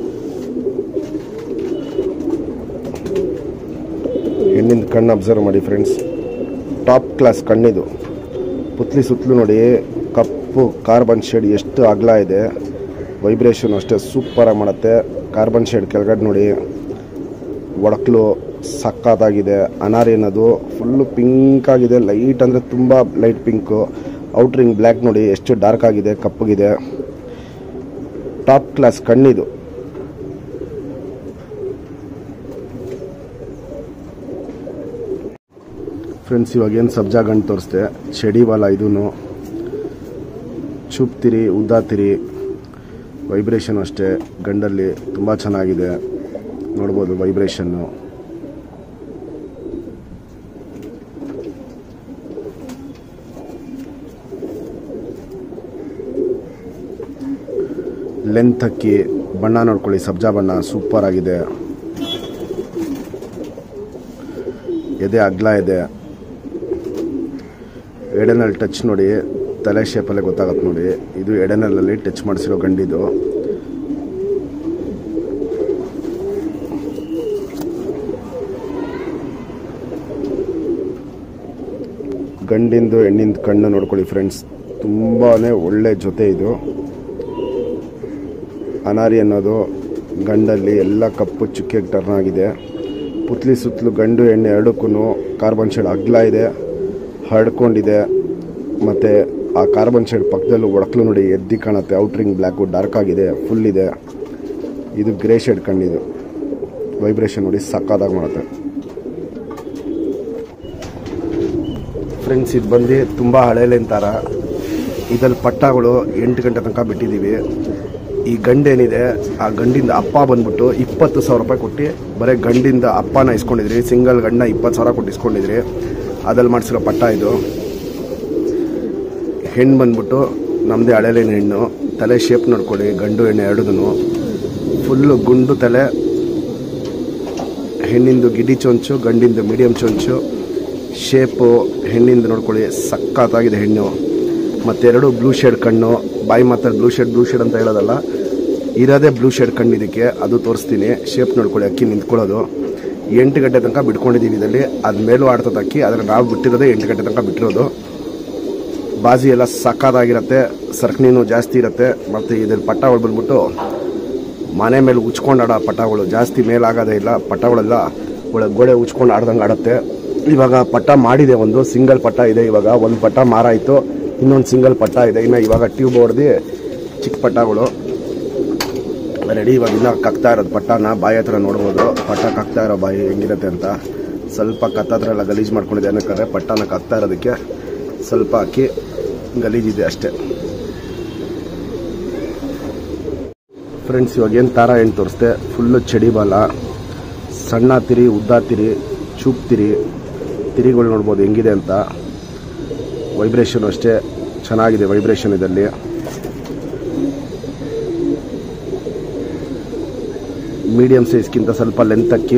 ಹೆಣ್ಣಿನ ಕಣ್ಣು ಅಬ್ಸರ್ವ್ ಮಾಡಿ ಫ್ರೆಂಡ್ಸ್ ಟಾಪ್ ಕ್ಲಾಸ್ ಕಣ್ಣಿದು ಪುತ್ಲಿ ಸುತ್ತಲೂ ನೋಡಿ ಕಪ್ಪು ಕಾರ್ಬನ್ ಶೇಡ್ ಎಷ್ಟು ಅಗಲ ಇದೆ ವೈಬ್ರೇಷನ್ ಅಷ್ಟೇ ಸೂಪರಾಗಿ ಮಾಡುತ್ತೆ ಕಾರ್ಬನ್ ಶೇಡ್ ಕೆಳಗಡೆ ನೋಡಿ ಒಡಕ್ಲು ಸಕ್ಕತ್ತಾಗಿದೆ ಅನಾರಿ ಅನ್ನೋದು ಫುಲ್ಲು ಪಿಂಕ್ ಆಗಿದೆ ಲೈಟ್ ಅಂದರೆ ತುಂಬ ಲೈಟ್ ಪಿಂಕು ಔಟ್ರಿಂಗ್ ಬ್ಲ್ಯಾಕ್ ನೋಡಿ ಎಷ್ಟು ಡಾರ್ಕ್ ಆಗಿದೆ ಕಪ್ಪಗಿದೆ ಟಾಪ್ ಕ್ಲಾಸ್ ಕಣ್ಣಿದು ಫ್ರೆಂಡ್ಸ್ ಇವಾಗ ಏನು ಸಬ್ಜಾ ಗಂಡು ತೋರಿಸ್ದೆ ಚಡಿ ಬಾಲ ಇದೂ ಚುಪ್ತಿರಿ ಉದ್ದಾತಿರಿ ವೈಬ್ರೇಷನ್ ಅಷ್ಟೇ ಗಂಡಲ್ಲಿ ತುಂಬ ಚೆನ್ನಾಗಿದೆ ನೋಡ್ಬೋದು ವೈಬ್ರೇಷನ್ನು ಲೆಂತ್ ಅಕ್ಕಿ ಬಣ್ಣ ನೋಡ್ಕೊಳ್ಳಿ ಸಬ್ಜಾ ಬಣ್ಣ ಸೂಪರ್ ಆಗಿದೆ ಎದೆ ಅಗ್ಲ ಇದೆ ಎಡೆನಲ್ಲಿ ಟಚ್ ನೋಡಿ ತಲೆ ಶೇಪಲ್ಲೇ ಗೊತ್ತಾಗತ್ತೆ ನೋಡಿ ಇದು ಎಡೆನಲ್ಲಲ್ಲಿ ಟಚ್ ಮಾಡಿಸಿರೋ ಗಂಡಿದು ಗಂಡಿಂದು ಹೆಣ್ಣಿಂದು ಕಣ್ಣು ನೋಡ್ಕೊಳ್ಳಿ ಫ್ರೆಂಡ್ಸ್ ತುಂಬಾ ಒಳ್ಳೆ ಜೊತೆ ಇದು ಅನಾರಿ ಅನ್ನೋದು ಗಂಡಲ್ಲಿ ಎಲ್ಲ ಕಪ್ಪು ಚುಕ್ಕೆಗೆ ಟರ್ನ್ ಆಗಿದೆ ಪುತ್ಲಿ ಸುತ್ತಲೂ ಗಂಡು ಹೆಣ್ಣು ಎರಡಕ್ಕೂ ಕಾರ್ಬನ್ ಶೇಡ್ ಅಗ್ಲ ಇದೆ ಹರಡ್ಕೊಂಡಿದೆ ಮತ್ತು ಆ ಕಾರ್ಬನ್ ಶೇಡ್ ಪಕ್ಕದಲ್ಲೂ ಒಡಕ್ಲು ನೋಡಿ ಎದ್ದಿ ಕಾಣುತ್ತೆ ಔಟ್ರಿಂಗ್ ಬ್ಲ್ಯಾಕು ಡಾರ್ಕ್ ಆಗಿದೆ ಫುಲ್ ಇದೆ ಇದು ಗ್ರೇ ಶೇಡ್ ಕಣ್ಣಿದು ವೈಬ್ರೇಷನ್ ನೋಡಿ ಸಕ್ಕತ್ತಾಗಿ ಮಾಡುತ್ತೆ ಫ್ರೆಂಡ್ಸ್ ಇದು ಬಂದು ತುಂಬ ಹಳೇಲೆಂತಾರ ಇದ್ರಲ್ಲಿ ಪಟ್ಟಗಳು ಎಂಟು ಗಂಟೆ ತನಕ ಬಿಟ್ಟಿದ್ದೀವಿ ಈ ಗಂಡೇನಿದೆ ಆ ಗಂಡಿಂದ ಅಪ್ಪ ಬಂದ್ಬಿಟ್ಟು ಇಪ್ಪತ್ತು ಸಾವಿರ ರೂಪಾಯಿ ಕೊಟ್ಟು ಬರೀ ಗಂಡಿಂದ ಅಪ್ಪನ ಇಸ್ಕೊಂಡಿದ್ರಿ ಸಿಂಗಲ್ ಗಂಡ ಇಪ್ಪತ್ತು ಸಾವಿರ ಕೊಟ್ಟು ಇಸ್ಕೊಂಡಿದ್ರಿ ಅದ್ರಲ್ಲಿ ಮಾಡಿಸಿರೋ ಪಟ್ಟ ಇದು ಹೆಣ್ಣು ಬಂದ್ಬಿಟ್ಟು ನಮ್ಮದೇ ಹಳೇಲಿನ ಹೆಣ್ಣು ತಲೆ ಶೇಪ್ ನೋಡ್ಕೊಳ್ಳಿ ಗಂಡು ಹೆಣ್ಣು ಎರಡೂ ಫುಲ್ಲು ಗುಂಡು ತಲೆ ಹೆಣ್ಣಿಂದು ಗಿಡಿ ಚೊಂಚು ಗಂಡಿಂದು ಮೀಡಿಯಂ ಚೊಂಚು ಶೇಪು ಹೆಣ್ಣಿಂದ ನೋಡ್ಕೊಳ್ಳಿ ಸಕ್ಕತ್ತಾಗಿದೆ ಹೆಣ್ಣು ಮತ್ತೆರಡು ಬ್ಲೂ ಶೇಡ್ ಕಣ್ಣು ಬಾಯಿ ಮಾತ್ರ ಬ್ಲೂ ಶೇಡ್ ಬ್ಲೂ ಶೇಡ್ ಅಂತ ಹೇಳೋದಲ್ಲ ಇರೋದೇ ಬ್ಲೂ ಶೇಡ್ ಕಣ್ಣು ಇದಕ್ಕೆ ಅದು ತೋರಿಸ್ತೀನಿ ಶೇಪ್ ನೋಡ್ಕೊಳ್ಳಿ ಅಕ್ಕಿ ನಿಂತ್ಕೊಳ್ಳೋದು ಎಂಟು ಗಂಟೆ ತನಕ ಬಿಟ್ಕೊಂಡಿದ್ದೀವಿ ಇದರಲ್ಲಿ ಅದ ಮೇಲೂ ಆಡ್ತದೆ ಅಕ್ಕಿ ಆದರೆ ನಾವು ಬಿಟ್ಟಿರೋದೇ ಎಂಟು ಗಂಟೆ ತನಕ ಬಿಟ್ಟಿರೋದು ಬಾಜಿ ಎಲ್ಲ ಸಕ್ಕತ್ತಾಗಿರುತ್ತೆ ಸರ್ಕಣಿನೂ ಜಾಸ್ತಿ ಇರುತ್ತೆ ಮತ್ತು ಇದ್ರಲ್ಲಿ ಪಟ್ಟಗಳು ಬಂದ್ಬಿಟ್ಟು ಮನೆ ಮೇಲೆ ಉಚ್ಕೊಂಡು ಆಡೋ ಪಟ್ಟಗಳು ಜಾಸ್ತಿ ಮೇಲಾಗೋದೇ ಇಲ್ಲ ಪಟ್ಟಗಳೆಲ್ಲ ಒಳ್ಳೆ ಗೋಡೆ ಉಚ್ಕೊಂಡು ಆಡ್ದಂಗೆ ಆಡುತ್ತೆ ಇವಾಗ ಪಟ್ಟ ಮಾಡಿದೆ ಒಂದು ಸಿಂಗಲ್ ಪಟ್ಟ ಇದೆ ಇವಾಗ ಒಂದು ಪಟ್ಟ ಮಾರಾಯಿತು ಇನ್ನೊಂದು ಸಿಂಗಲ್ ಪಟ್ಟ ಇದೆ ಇನ್ನು ಇವಾಗ ಟ್ಯೂಬ್ ಹೊಡೆದು ಚಿಕ್ಕ ಪಟ್ಟಗಳು ರೆಡಿ ಇವಾಗ ಇನ್ನೂ ಕಕ್ತಾ ಇರೋದು ಪಟ್ಟನ ಬಾಯಿ ಹತ್ರ ನೋಡ್ಬೋದು ಪಟ್ಟ ಕಕ್ತಾ ಇರೋ ಬಾಯಿ ಹೆಂಗಿರುತ್ತೆ ಅಂತ ಸ್ವಲ್ಪ ಕತ್ತತ್ರ ಎಲ್ಲ ಗಲೀಜು ಮಾಡ್ಕೊಂಡಿದೆ ಅನ್ನೋಕ್ಕಾದ್ರೆ ಪಟ್ಟನ ಕಕ್ತಾ ಇರೋದಕ್ಕೆ ಸ್ವಲ್ಪ ಹಾಕಿ ಗಲೀಜಿದೆ ಅಷ್ಟೇ ಫ್ರೆಂಡ್ಸ್ ಇವಾಗ ಏನು ತಾರ ಏನು ತೋರಿಸ್ದೆ ಫುಲ್ಲು ಚಡಿ ಬಾಲ ಸಣ್ಣ ತಿರಿ ಉದ್ದ ತಿರಿ ಚೂಪ್ ತಿರಿ ತಿರಿಗಳು ನೋಡ್ಬೋದು ಹೆಂಗಿದೆ ಅಂತ ವೈಬ್ರೇಷನ್ ಅಷ್ಟೇ ಚೆನ್ನಾಗಿದೆ ವೈಬ್ರೇಷನ್ ಇದರಲ್ಲಿ ಮೀಡಿಯಂ ಸೈಜ್ಗಿಂತ ಸ್ವಲ್ಪ ಲೆಂತ್ ಅಕ್ಕಿ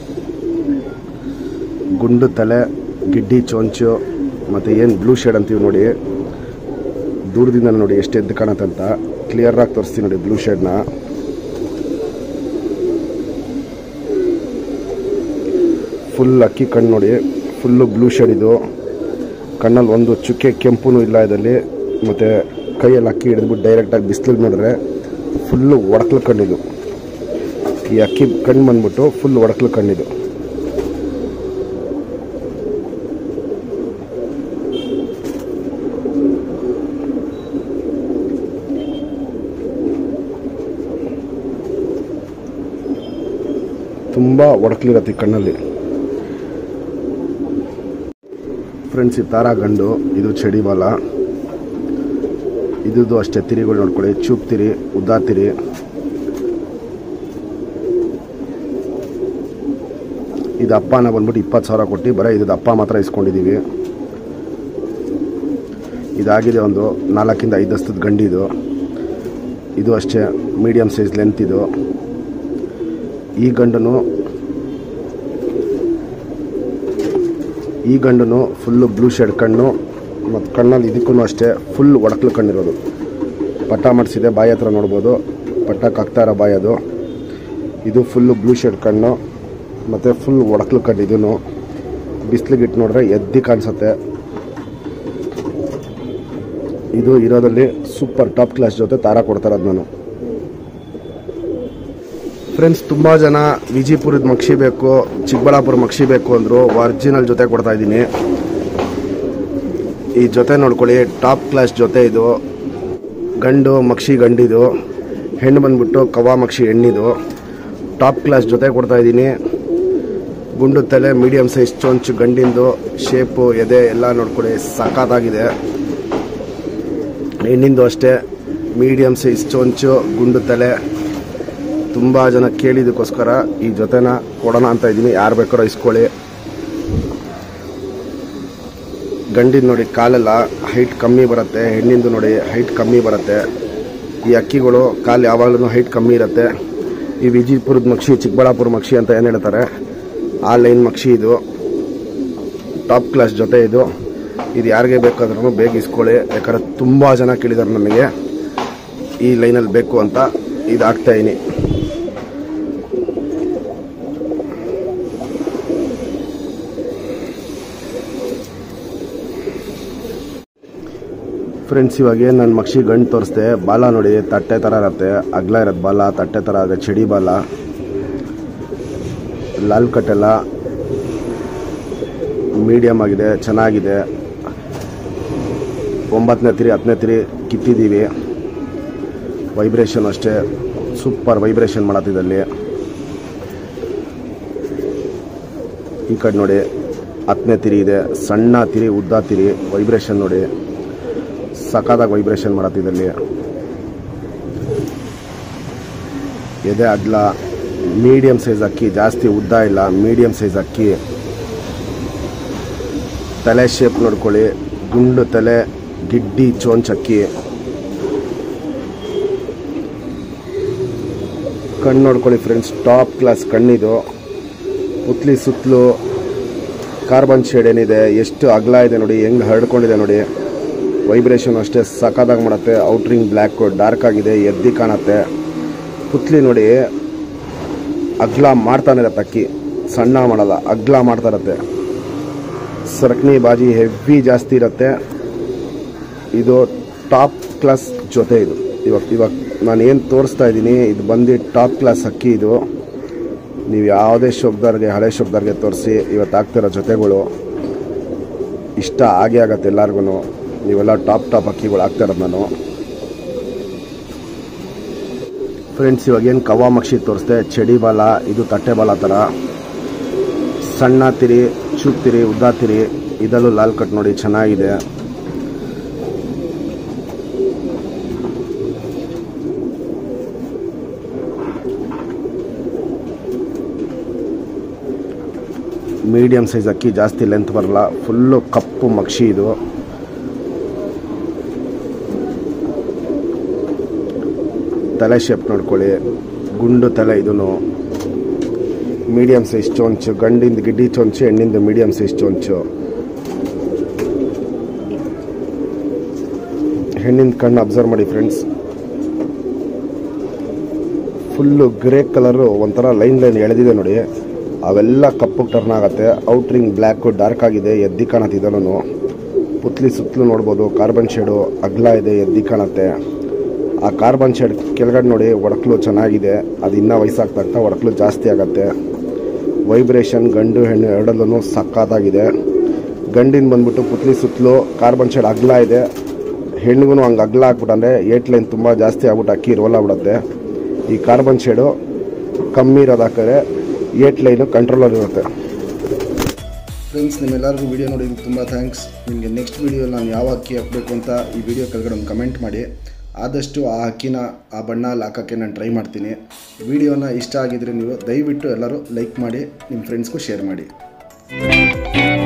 ಗುಂಡು ತಲೆ ಗಿಡ್ಡಿ ಚೊಂಚು ಮತ್ತು ಏನು ಬ್ಲೂ ಶೇಡ್ ಅಂತೀವಿ ನೋಡಿ ದೂರದಿಂದ ನೋಡಿ ಎಷ್ಟು ಎದ್ದು ಕಾಣುತ್ತೆ ಅಂತ ಕ್ಲಿಯರ್ ಆಗಿ ತೋರಿಸ್ತೀನಿ ನೋಡಿ ಬ್ಲೂ ಶೇಡ್ನ ಫುಲ್ ಅಕ್ಕಿ ಕಣ್ಣು ನೋಡಿ ಫುಲ್ಲು ಬ್ಲೂ ಶೇಡ್ ಇದು ಕಣ್ಣಲ್ಲಿ ಒಂದು ಚುಕ್ಕೆ ಕೆಂಪು ಇಲ್ಲ ಇದರಲ್ಲಿ ಮತ್ತು ಕೈಯಲ್ಲಿ ಅಕ್ಕಿ ಹಿಡಿದ್ಬಿಟ್ಟು ಡೈರೆಕ್ಟಾಗಿ ಬಿಸಿಲಿಗೆ ನೋಡಿದ್ರೆ ಫುಲ್ಲು ಒಡಕ್ಲು ಕಣ್ಣಿದು ಈ ಅಕ್ಕಿ ಕಣ್ಣು ಬಂದ್ಬಿಟ್ಟು ಫುಲ್ ಒಡಕ್ಲು ಕಣ್ಣಿದು ತುಂಬ ಒಡಕ್ಲಿರತ್ತೆ ಈ ಕಣ್ಣಲ್ಲಿ ಫ್ರೆಂಡ್ಸ್ ಈ ತಾರಾ ಗಂಡು ಇದು ಚಡಿ ಬಾಲ ಇದ್ದು ಅಷ್ಟೇ ತಿರಿಗಳು ನೋಡ್ಕೊಳ್ಳಿ ಚೂಪ್ ತಿರಿ ಉದ್ದಾ ತಿರಿ ಇದು ಅಪ್ಪನ ಬಂದ್ಬಿಟ್ಟು ಇಪ್ಪತ್ತು ಸಾವಿರ ಕೊಟ್ಟು ಬರೀ ಇದು ಅಪ್ಪ ಮಾತ್ರ ಇಸ್ಕೊಂಡಿದ್ದೀವಿ ಇದಾಗಿದೆ ಒಂದು ನಾಲ್ಕಿಂದ ಐದು ಹಸ್ತದ ಗಂಡಿದು ಇದು ಅಷ್ಟೇ ಮೀಡಿಯಮ್ ಸೈಜ್ ಲೆಂತ್ ಇದು ಈ ಗಂಡನು ಈ ಗಂಡನು ಫುಲ್ಲು ಬ್ಲೂ ಶೇಡ್ ಕಣ್ಣು ಮತ್ತು ಕಣ್ಣಲ್ಲಿ ಇದಕ್ಕೂ ಅಷ್ಟೇ ಫುಲ್ ಒಡಕ್ಲು ಕಣ್ಣಿರೋದು ಪಟ್ಟ ಮಾಡಿಸಿದೆ ಬಾಯಿ ಹತ್ರ ನೋಡ್ಬೋದು ಪಟ್ಟಕ್ಕೆ ಹಾಕ್ತಾ ಇರೋ ಬಾಯಿ ಅದು ಇದು ಫುಲ್ಲು ಬ್ಲೂ ಶೇಡ್ ಕಣ್ಣು ಮತ್ತು ಫುಲ್ ಒಡಕ್ಲು ಕಣ್ಣು ಇದೂ ಬಿಸಿಲಿಗೆ ಇಟ್ಟು ನೋಡಿದ್ರೆ ಎದ್ದಿ ಕಾಣಿಸುತ್ತೆ ಇದು ಇರೋದಲ್ಲಿ ಸೂಪರ್ ಟಾಪ್ ಕ್ಲಾಸ್ ಜೊತೆ ತಾರ ಕೊಡ್ತಾ ಇರೋದು ನಾನು ಫ್ರೆಂಡ್ಸ್ ತುಂಬ ಜನ ವಿಜಿಪುರದ ಮಕ್ಷಿ ಬೇಕು ಚಿಕ್ಕಬಳ್ಳಾಪುರ ಮಕ್ಷಿ ಬೇಕು ಅಂದರು ಒರಿಜಿನಲ್ ಜೊತೆ ಕೊಡ್ತಾ ಇದ್ದೀನಿ ಈ ಜೊತೆ ನೋಡ್ಕೊಳ್ಳಿ ಟಾಪ್ ಕ್ಲಾಸ್ ಜೊತೆ ಇದು ಗಂಡು ಮಕ್ಷಿ ಗಂಡಿದು ಹೆಣ್ಣು ಬಂದ್ಬಿಟ್ಟು ಕವಾ ಮಕ್ಷಿ ಹೆಣ್ಣಿದು ಟಾಪ್ ಕ್ಲಾಸ್ ಜೊತೆ ಕೊಡ್ತಾ ಇದ್ದೀನಿ ಗುಂಡು ತಲೆ ಮೀಡಿಯಮ್ ಸೈಜ್ ಚೊಂಚು ಗಂಡಿಂದು ಶೇಪು ಎದೆ ಎಲ್ಲ ನೋಡ್ಕೊಳ್ಳಿ ಸಖತ್ತಾಗಿದೆ ಹೆಣ್ಣಿಂದು ಅಷ್ಟೇ ಮೀಡಿಯಮ್ ಸೈಜ್ ಚೊಂಚು ಗುಂಡು ತಲೆ ತುಂಬ ಜನ ಕೇಳಿದಕ್ಕೋಸ್ಕರ ಈ ಜೊತೆನ ಕೊಡೋಣ ಅಂತ ಇದ್ದೀನಿ ಯಾರು ಬೇಕಾರೋ ಇಸ್ಕೊಳ್ಳಿ ಗಂಡಿನ ನೋಡಿ ಕಾಲೆಲ್ಲ ಹೈಟ್ ಕಮ್ಮಿ ಬರುತ್ತೆ ಹೆಣ್ಣಿಂದು ನೋಡಿ ಹೈಟ್ ಕಮ್ಮಿ ಬರುತ್ತೆ ಈ ಅಕ್ಕಿಗಳು ಕಾಲು ಯಾವಾಗಲೂ ಹೈಟ್ ಕಮ್ಮಿ ಇರುತ್ತೆ ಈ ವಿಜಯಪುರದ ಮಕ್ಷಿ ಚಿಕ್ಕಬಳ್ಳಾಪುರ ಮಕ್ಷಿ ಅಂತ ಏನು ಹೇಳ್ತಾರೆ ಆ ಲೈನ್ ಮಕ್ಷಿ ಇದು ಟಾಪ್ ಕ್ಲಾಸ್ ಜೊತೆ ಇದು ಇದು ಯಾರಿಗೆ ಬೇಕಾದ್ರೂ ಬೇಗ ಇಸ್ಕೊಳ್ಳಿ ಯಾಕಂದ್ರೆ ತುಂಬ ಜನ ಕೇಳಿದ್ದಾರೆ ನನಗೆ ಈ ಲೈನಲ್ಲಿ ಬೇಕು ಅಂತ ಇದು ಹಾಕ್ತಾ ಇದೀನಿ ಫ್ರೆಂಡ್ಸ್ ಇವಾಗ ಏನು ನನ್ನ ಮಕ್ಷಿ ಗಂಡು ತೋರಿಸ್ದೆ ಬಾಲ ನೋಡಿ ತಟ್ಟೆ ಥರ ಇರುತ್ತೆ ಅಗ್ಲ ಇರೋದು ಬಾಲ ತಟ್ಟೆ ಥರ ಇದೆ ಚಡಿ ಬಾಲ ಲಾಲ್ ಕಟ್ಟೆಲ್ಲ ಮೀಡಿಯಮ್ ಆಗಿದೆ ಚೆನ್ನಾಗಿದೆ ಒಂಬತ್ತನೇ ತಿರಿ ಹತ್ತನೇ ತಿರಿ ಕಿತ್ತಿದ್ದೀವಿ ವೈಬ್ರೇಷನ್ ಅಷ್ಟೇ ಸೂಪರ್ ವೈಬ್ರೇಷನ್ ಮಾಡತ್ತಿದ್ದಲ್ಲಿ ಈ ಕಡೆ ನೋಡಿ ಹತ್ತನೇ ತಿರಿ ಇದೆ ಸಣ್ಣ ತಿರಿ ಉದ್ದ ತಿರಿ ವೈಬ್ರೇಷನ್ ನೋಡಿ ಸಖತ್ತಾಗಿ ವೈಬ್ರೇಷನ್ ಮಾಡತ್ತಿದ್ದಲ್ಲಿ ಎದೆ ಅಗ್ಲ ಮೀಡಿಯಂ ಸೈಜ್ ಅಕ್ಕಿ ಜಾಸ್ತಿ ಉದ್ದ ಇಲ್ಲ ಮೀಡಿಯಂ ಸೈಜ್ ಅಕ್ಕಿ ತಲೆ ಶೇಪ್ ನೋಡ್ಕೊಳ್ಳಿ ಗುಂಡು ತಲೆ ಗಿಡ್ಡಿ ಚೋಂಚ್ ಅಕ್ಕಿ ಕಣ್ಣು ನೋಡ್ಕೊಳ್ಳಿ ಫ್ರೆಂಡ್ಸ್ ಟಾಪ್ ಕ್ಲಾಸ್ ಕಣ್ಣಿದು ಉತ್ಲಿ ಸುತ್ತಲೂ ಕಾರ್ಬನ್ ಶೇಡ್ ಏನಿದೆ ಎಷ್ಟು ಅಗಲ ಇದೆ ನೋಡಿ ಹೆಂಗೆ ಹರಡ್ಕೊಂಡಿದೆ ನೋಡಿ ವೈಬ್ರೇಷನ್ ಅಷ್ಟೇ ಸಖತ್ತಾಗಿ ಮಾಡುತ್ತೆ ಔಟ್ರಿಂಗ್ ಬ್ಲ್ಯಾಕ್ ಡಾರ್ಕ್ ಆಗಿದೆ ಎದ್ದಿ ಕಾಣುತ್ತೆ ಪುತ್ಲಿ ನೋಡಿ ಅಗ್ಲ ಮಾಡ್ತಾನೆ ಇರತ್ತೆ ಅಕ್ಕಿ ಸಣ್ಣ ಮಾಡಲ್ಲ ಅಗ್ಲ ಮಾಡ್ತಾ ಇರತ್ತೆ ಸರಕಣಿ ಬಾಜಿ ಹೆವಿ ಜಾಸ್ತಿ ಇರುತ್ತೆ ಇದು ಟಾಪ್ ಕ್ಲಾಸ್ ಜೊತೆ ಇದು ಇವಾಗ ಇವಾಗ ನಾನು ಏನು ತೋರಿಸ್ತಾ ಇದ್ದೀನಿ ಇದು ಬಂದು ಟಾಪ್ ಕ್ಲಾಸ್ ಅಕ್ಕಿ ಇದು ನೀವು ಯಾವುದೇ ಶಬ್ದಾರ್ಗೆ ಹಳೆ ಶಬ್ದಾರ್ಗೆ ತೋರಿಸಿ ಇವತ್ತು ಆಗ್ತಿರೋ ಜೊತೆಗಳು ಇಷ್ಟ ಆಗೇ ಆಗತ್ತೆ ಎಲ್ಲರಿಗೂ ನೀವೆಲ್ಲ ಟಾಪ್ ಟಾಪ್ ಅಕ್ಕಿಗಳು ಆಗ್ತಾ ಇರೋದು ನಾನು ಫ್ರೆಂಡ್ಸ್ ಇವಾಗ ಏನು ಕವಾ ಮಕ್ಷಿ ತೋರಿಸ್ದೆ ಚಡಿ ಬಾಲ ಇದು ತಟ್ಟೆ ಬಾಲ ಥರ ಸಣ್ಣ ತಿರಿ ಚೂಪ್ ತಿರಿ ಉದ್ದ ತಿರಿ ಇದರಲ್ಲೂ ಲಾಲ್ ಕಟ್ ನೋಡಿ ಚೆನ್ನಾಗಿದೆ ಮೀಡಿಯಮ್ ಸೈಜ್ ಅಕ್ಕಿ ಜಾಸ್ತಿ ಲೆಂತ್ ಬರಲ್ಲ ಫುಲ್ಲು ಕಪ್ಪು ಮಕ್ಷಿ ಇದು ತಲೆ ಶೇಪ್ ನೋಡ್ಕೊಳ್ಳಿ ಗುಂಡು ತಲೆ ಇದೂ ಮೀಡಿಯಮ್ ಸೈಜ್ ಚೊಂಚು ಗಂಡಿಂದ ಗಿಡ್ಡಿ ಚೊಂಚು ಹೆಣ್ಣಿಂದ ಮೀಡಿಯಮ್ ಸೈಜ್ ಚೊಂಚು ಹೆಣ್ಣಿನ ಕಣ್ಣು ಅಬ್ಸರ್ವ್ ಮಾಡಿ ಫ್ರೆಂಡ್ಸ್ ಫುಲ್ಲು ಗ್ರೇ ಕಲರು ಒಂಥರ ಲೈನ್ ಲೈನ್ ಎಳೆದಿದೆ ನೋಡಿ ಅವೆಲ್ಲ ಕಪ್ಪು ಟರ್ನ್ ಆಗುತ್ತೆ ಔಟ್ರಿಂಗ್ ಬ್ಲ್ಯಾಕು ಡಾರ್ಕ್ ಆಗಿದೆ ಎದ್ದಿ ಕಾಣತ್ತಿದ್ದನು ಪುತ್ಲಿ ಸುತ್ತಲೂ ನೋಡ್ಬೋದು ಕಾರ್ಬನ್ ಶೇಡು ಅಗ್ಲ ಇದೆ ಎದ್ದಿ ಕಾಣುತ್ತೆ ಆ ಕಾರ್ಬನ್ ಶೇಡ್ ಕೆಳಗಡೆ ನೋಡಿ ಒಡಕಲು ಚೆನ್ನಾಗಿದೆ ಅದು ಇನ್ನೂ ವಯಸ್ಸಾಗ್ತಾ ಆಗ್ತಾ ಒಡಕಲು ಜಾಸ್ತಿ ಆಗುತ್ತೆ ವೈಬ್ರೇಷನ್ ಗಂಡು ಹೆಣ್ಣು ಎರಡಲ್ಲೂ ಸಕ್ಕತ್ತಾಗಿದೆ ಗಂಡಿನ ಬಂದ್ಬಿಟ್ಟು ಪುತ್ಲಿ ಸುತ್ತಲೂ ಕಾರ್ಬನ್ ಶೇಡ್ ಅಗ್ಲ ಇದೆ ಹೆಣ್ಣಿಗೂ ಹಂಗೆ ಅಗ್ಲ ಹಾಕ್ಬಿಟ್ಟಂದ್ರೆ ಏಟ್ ಲೈನ್ ತುಂಬ ಜಾಸ್ತಿ ಆಗ್ಬಿಟ್ಟು ಅಕ್ಕಿ ರೋಲ್ ಆಗ್ಬಿಡುತ್ತೆ ಈ ಕಾರ್ಬನ್ ಶೇಡು ಕಮ್ಮಿ ಇರೋದು ಹಾಕಿದ್ರೆ ಏಟ್ ಲೈನು ಕಂಟ್ರೋಲಲ್ಲಿ ಇರುತ್ತೆ ಫ್ರೆಂಡ್ಸ್ ನಿಮ್ಮೆಲ್ಲರಿಗೂ ವಿಡಿಯೋ ನೋಡಿದ್ದಕ್ಕೆ ತುಂಬ ಥ್ಯಾಂಕ್ಸ್ ನಿಮಗೆ ನೆಕ್ಸ್ಟ್ ವಿಡಿಯೋ ನಾನು ಯಾವ ಅಕ್ಕಿ ಹಾಕಬೇಕು ಅಂತ ಈ ವಿಡಿಯೋ ಕೆಳಗಡೆ ಒಂದು ಕಮೆಂಟ್ ಮಾಡಿ ಆದಷ್ಟು ಆ ಅಕ್ಕಿನ ಆ ಬಣ್ಣಲ್ಲಿ ಹಾಕೋಕ್ಕೆ ನಾನು ಟ್ರೈ ಮಾಡ್ತೀನಿ ವಿಡಿಯೋನ ಇಷ್ಟ ಆಗಿದ್ರೆ ನೀವು ದಯವಿಟ್ಟು ಎಲ್ಲರೂ ಲೈಕ್ ಮಾಡಿ ನಿಮ್ಮ ಫ್ರೆಂಡ್ಸ್ಗೂ ಶೇರ್ ಮಾಡಿ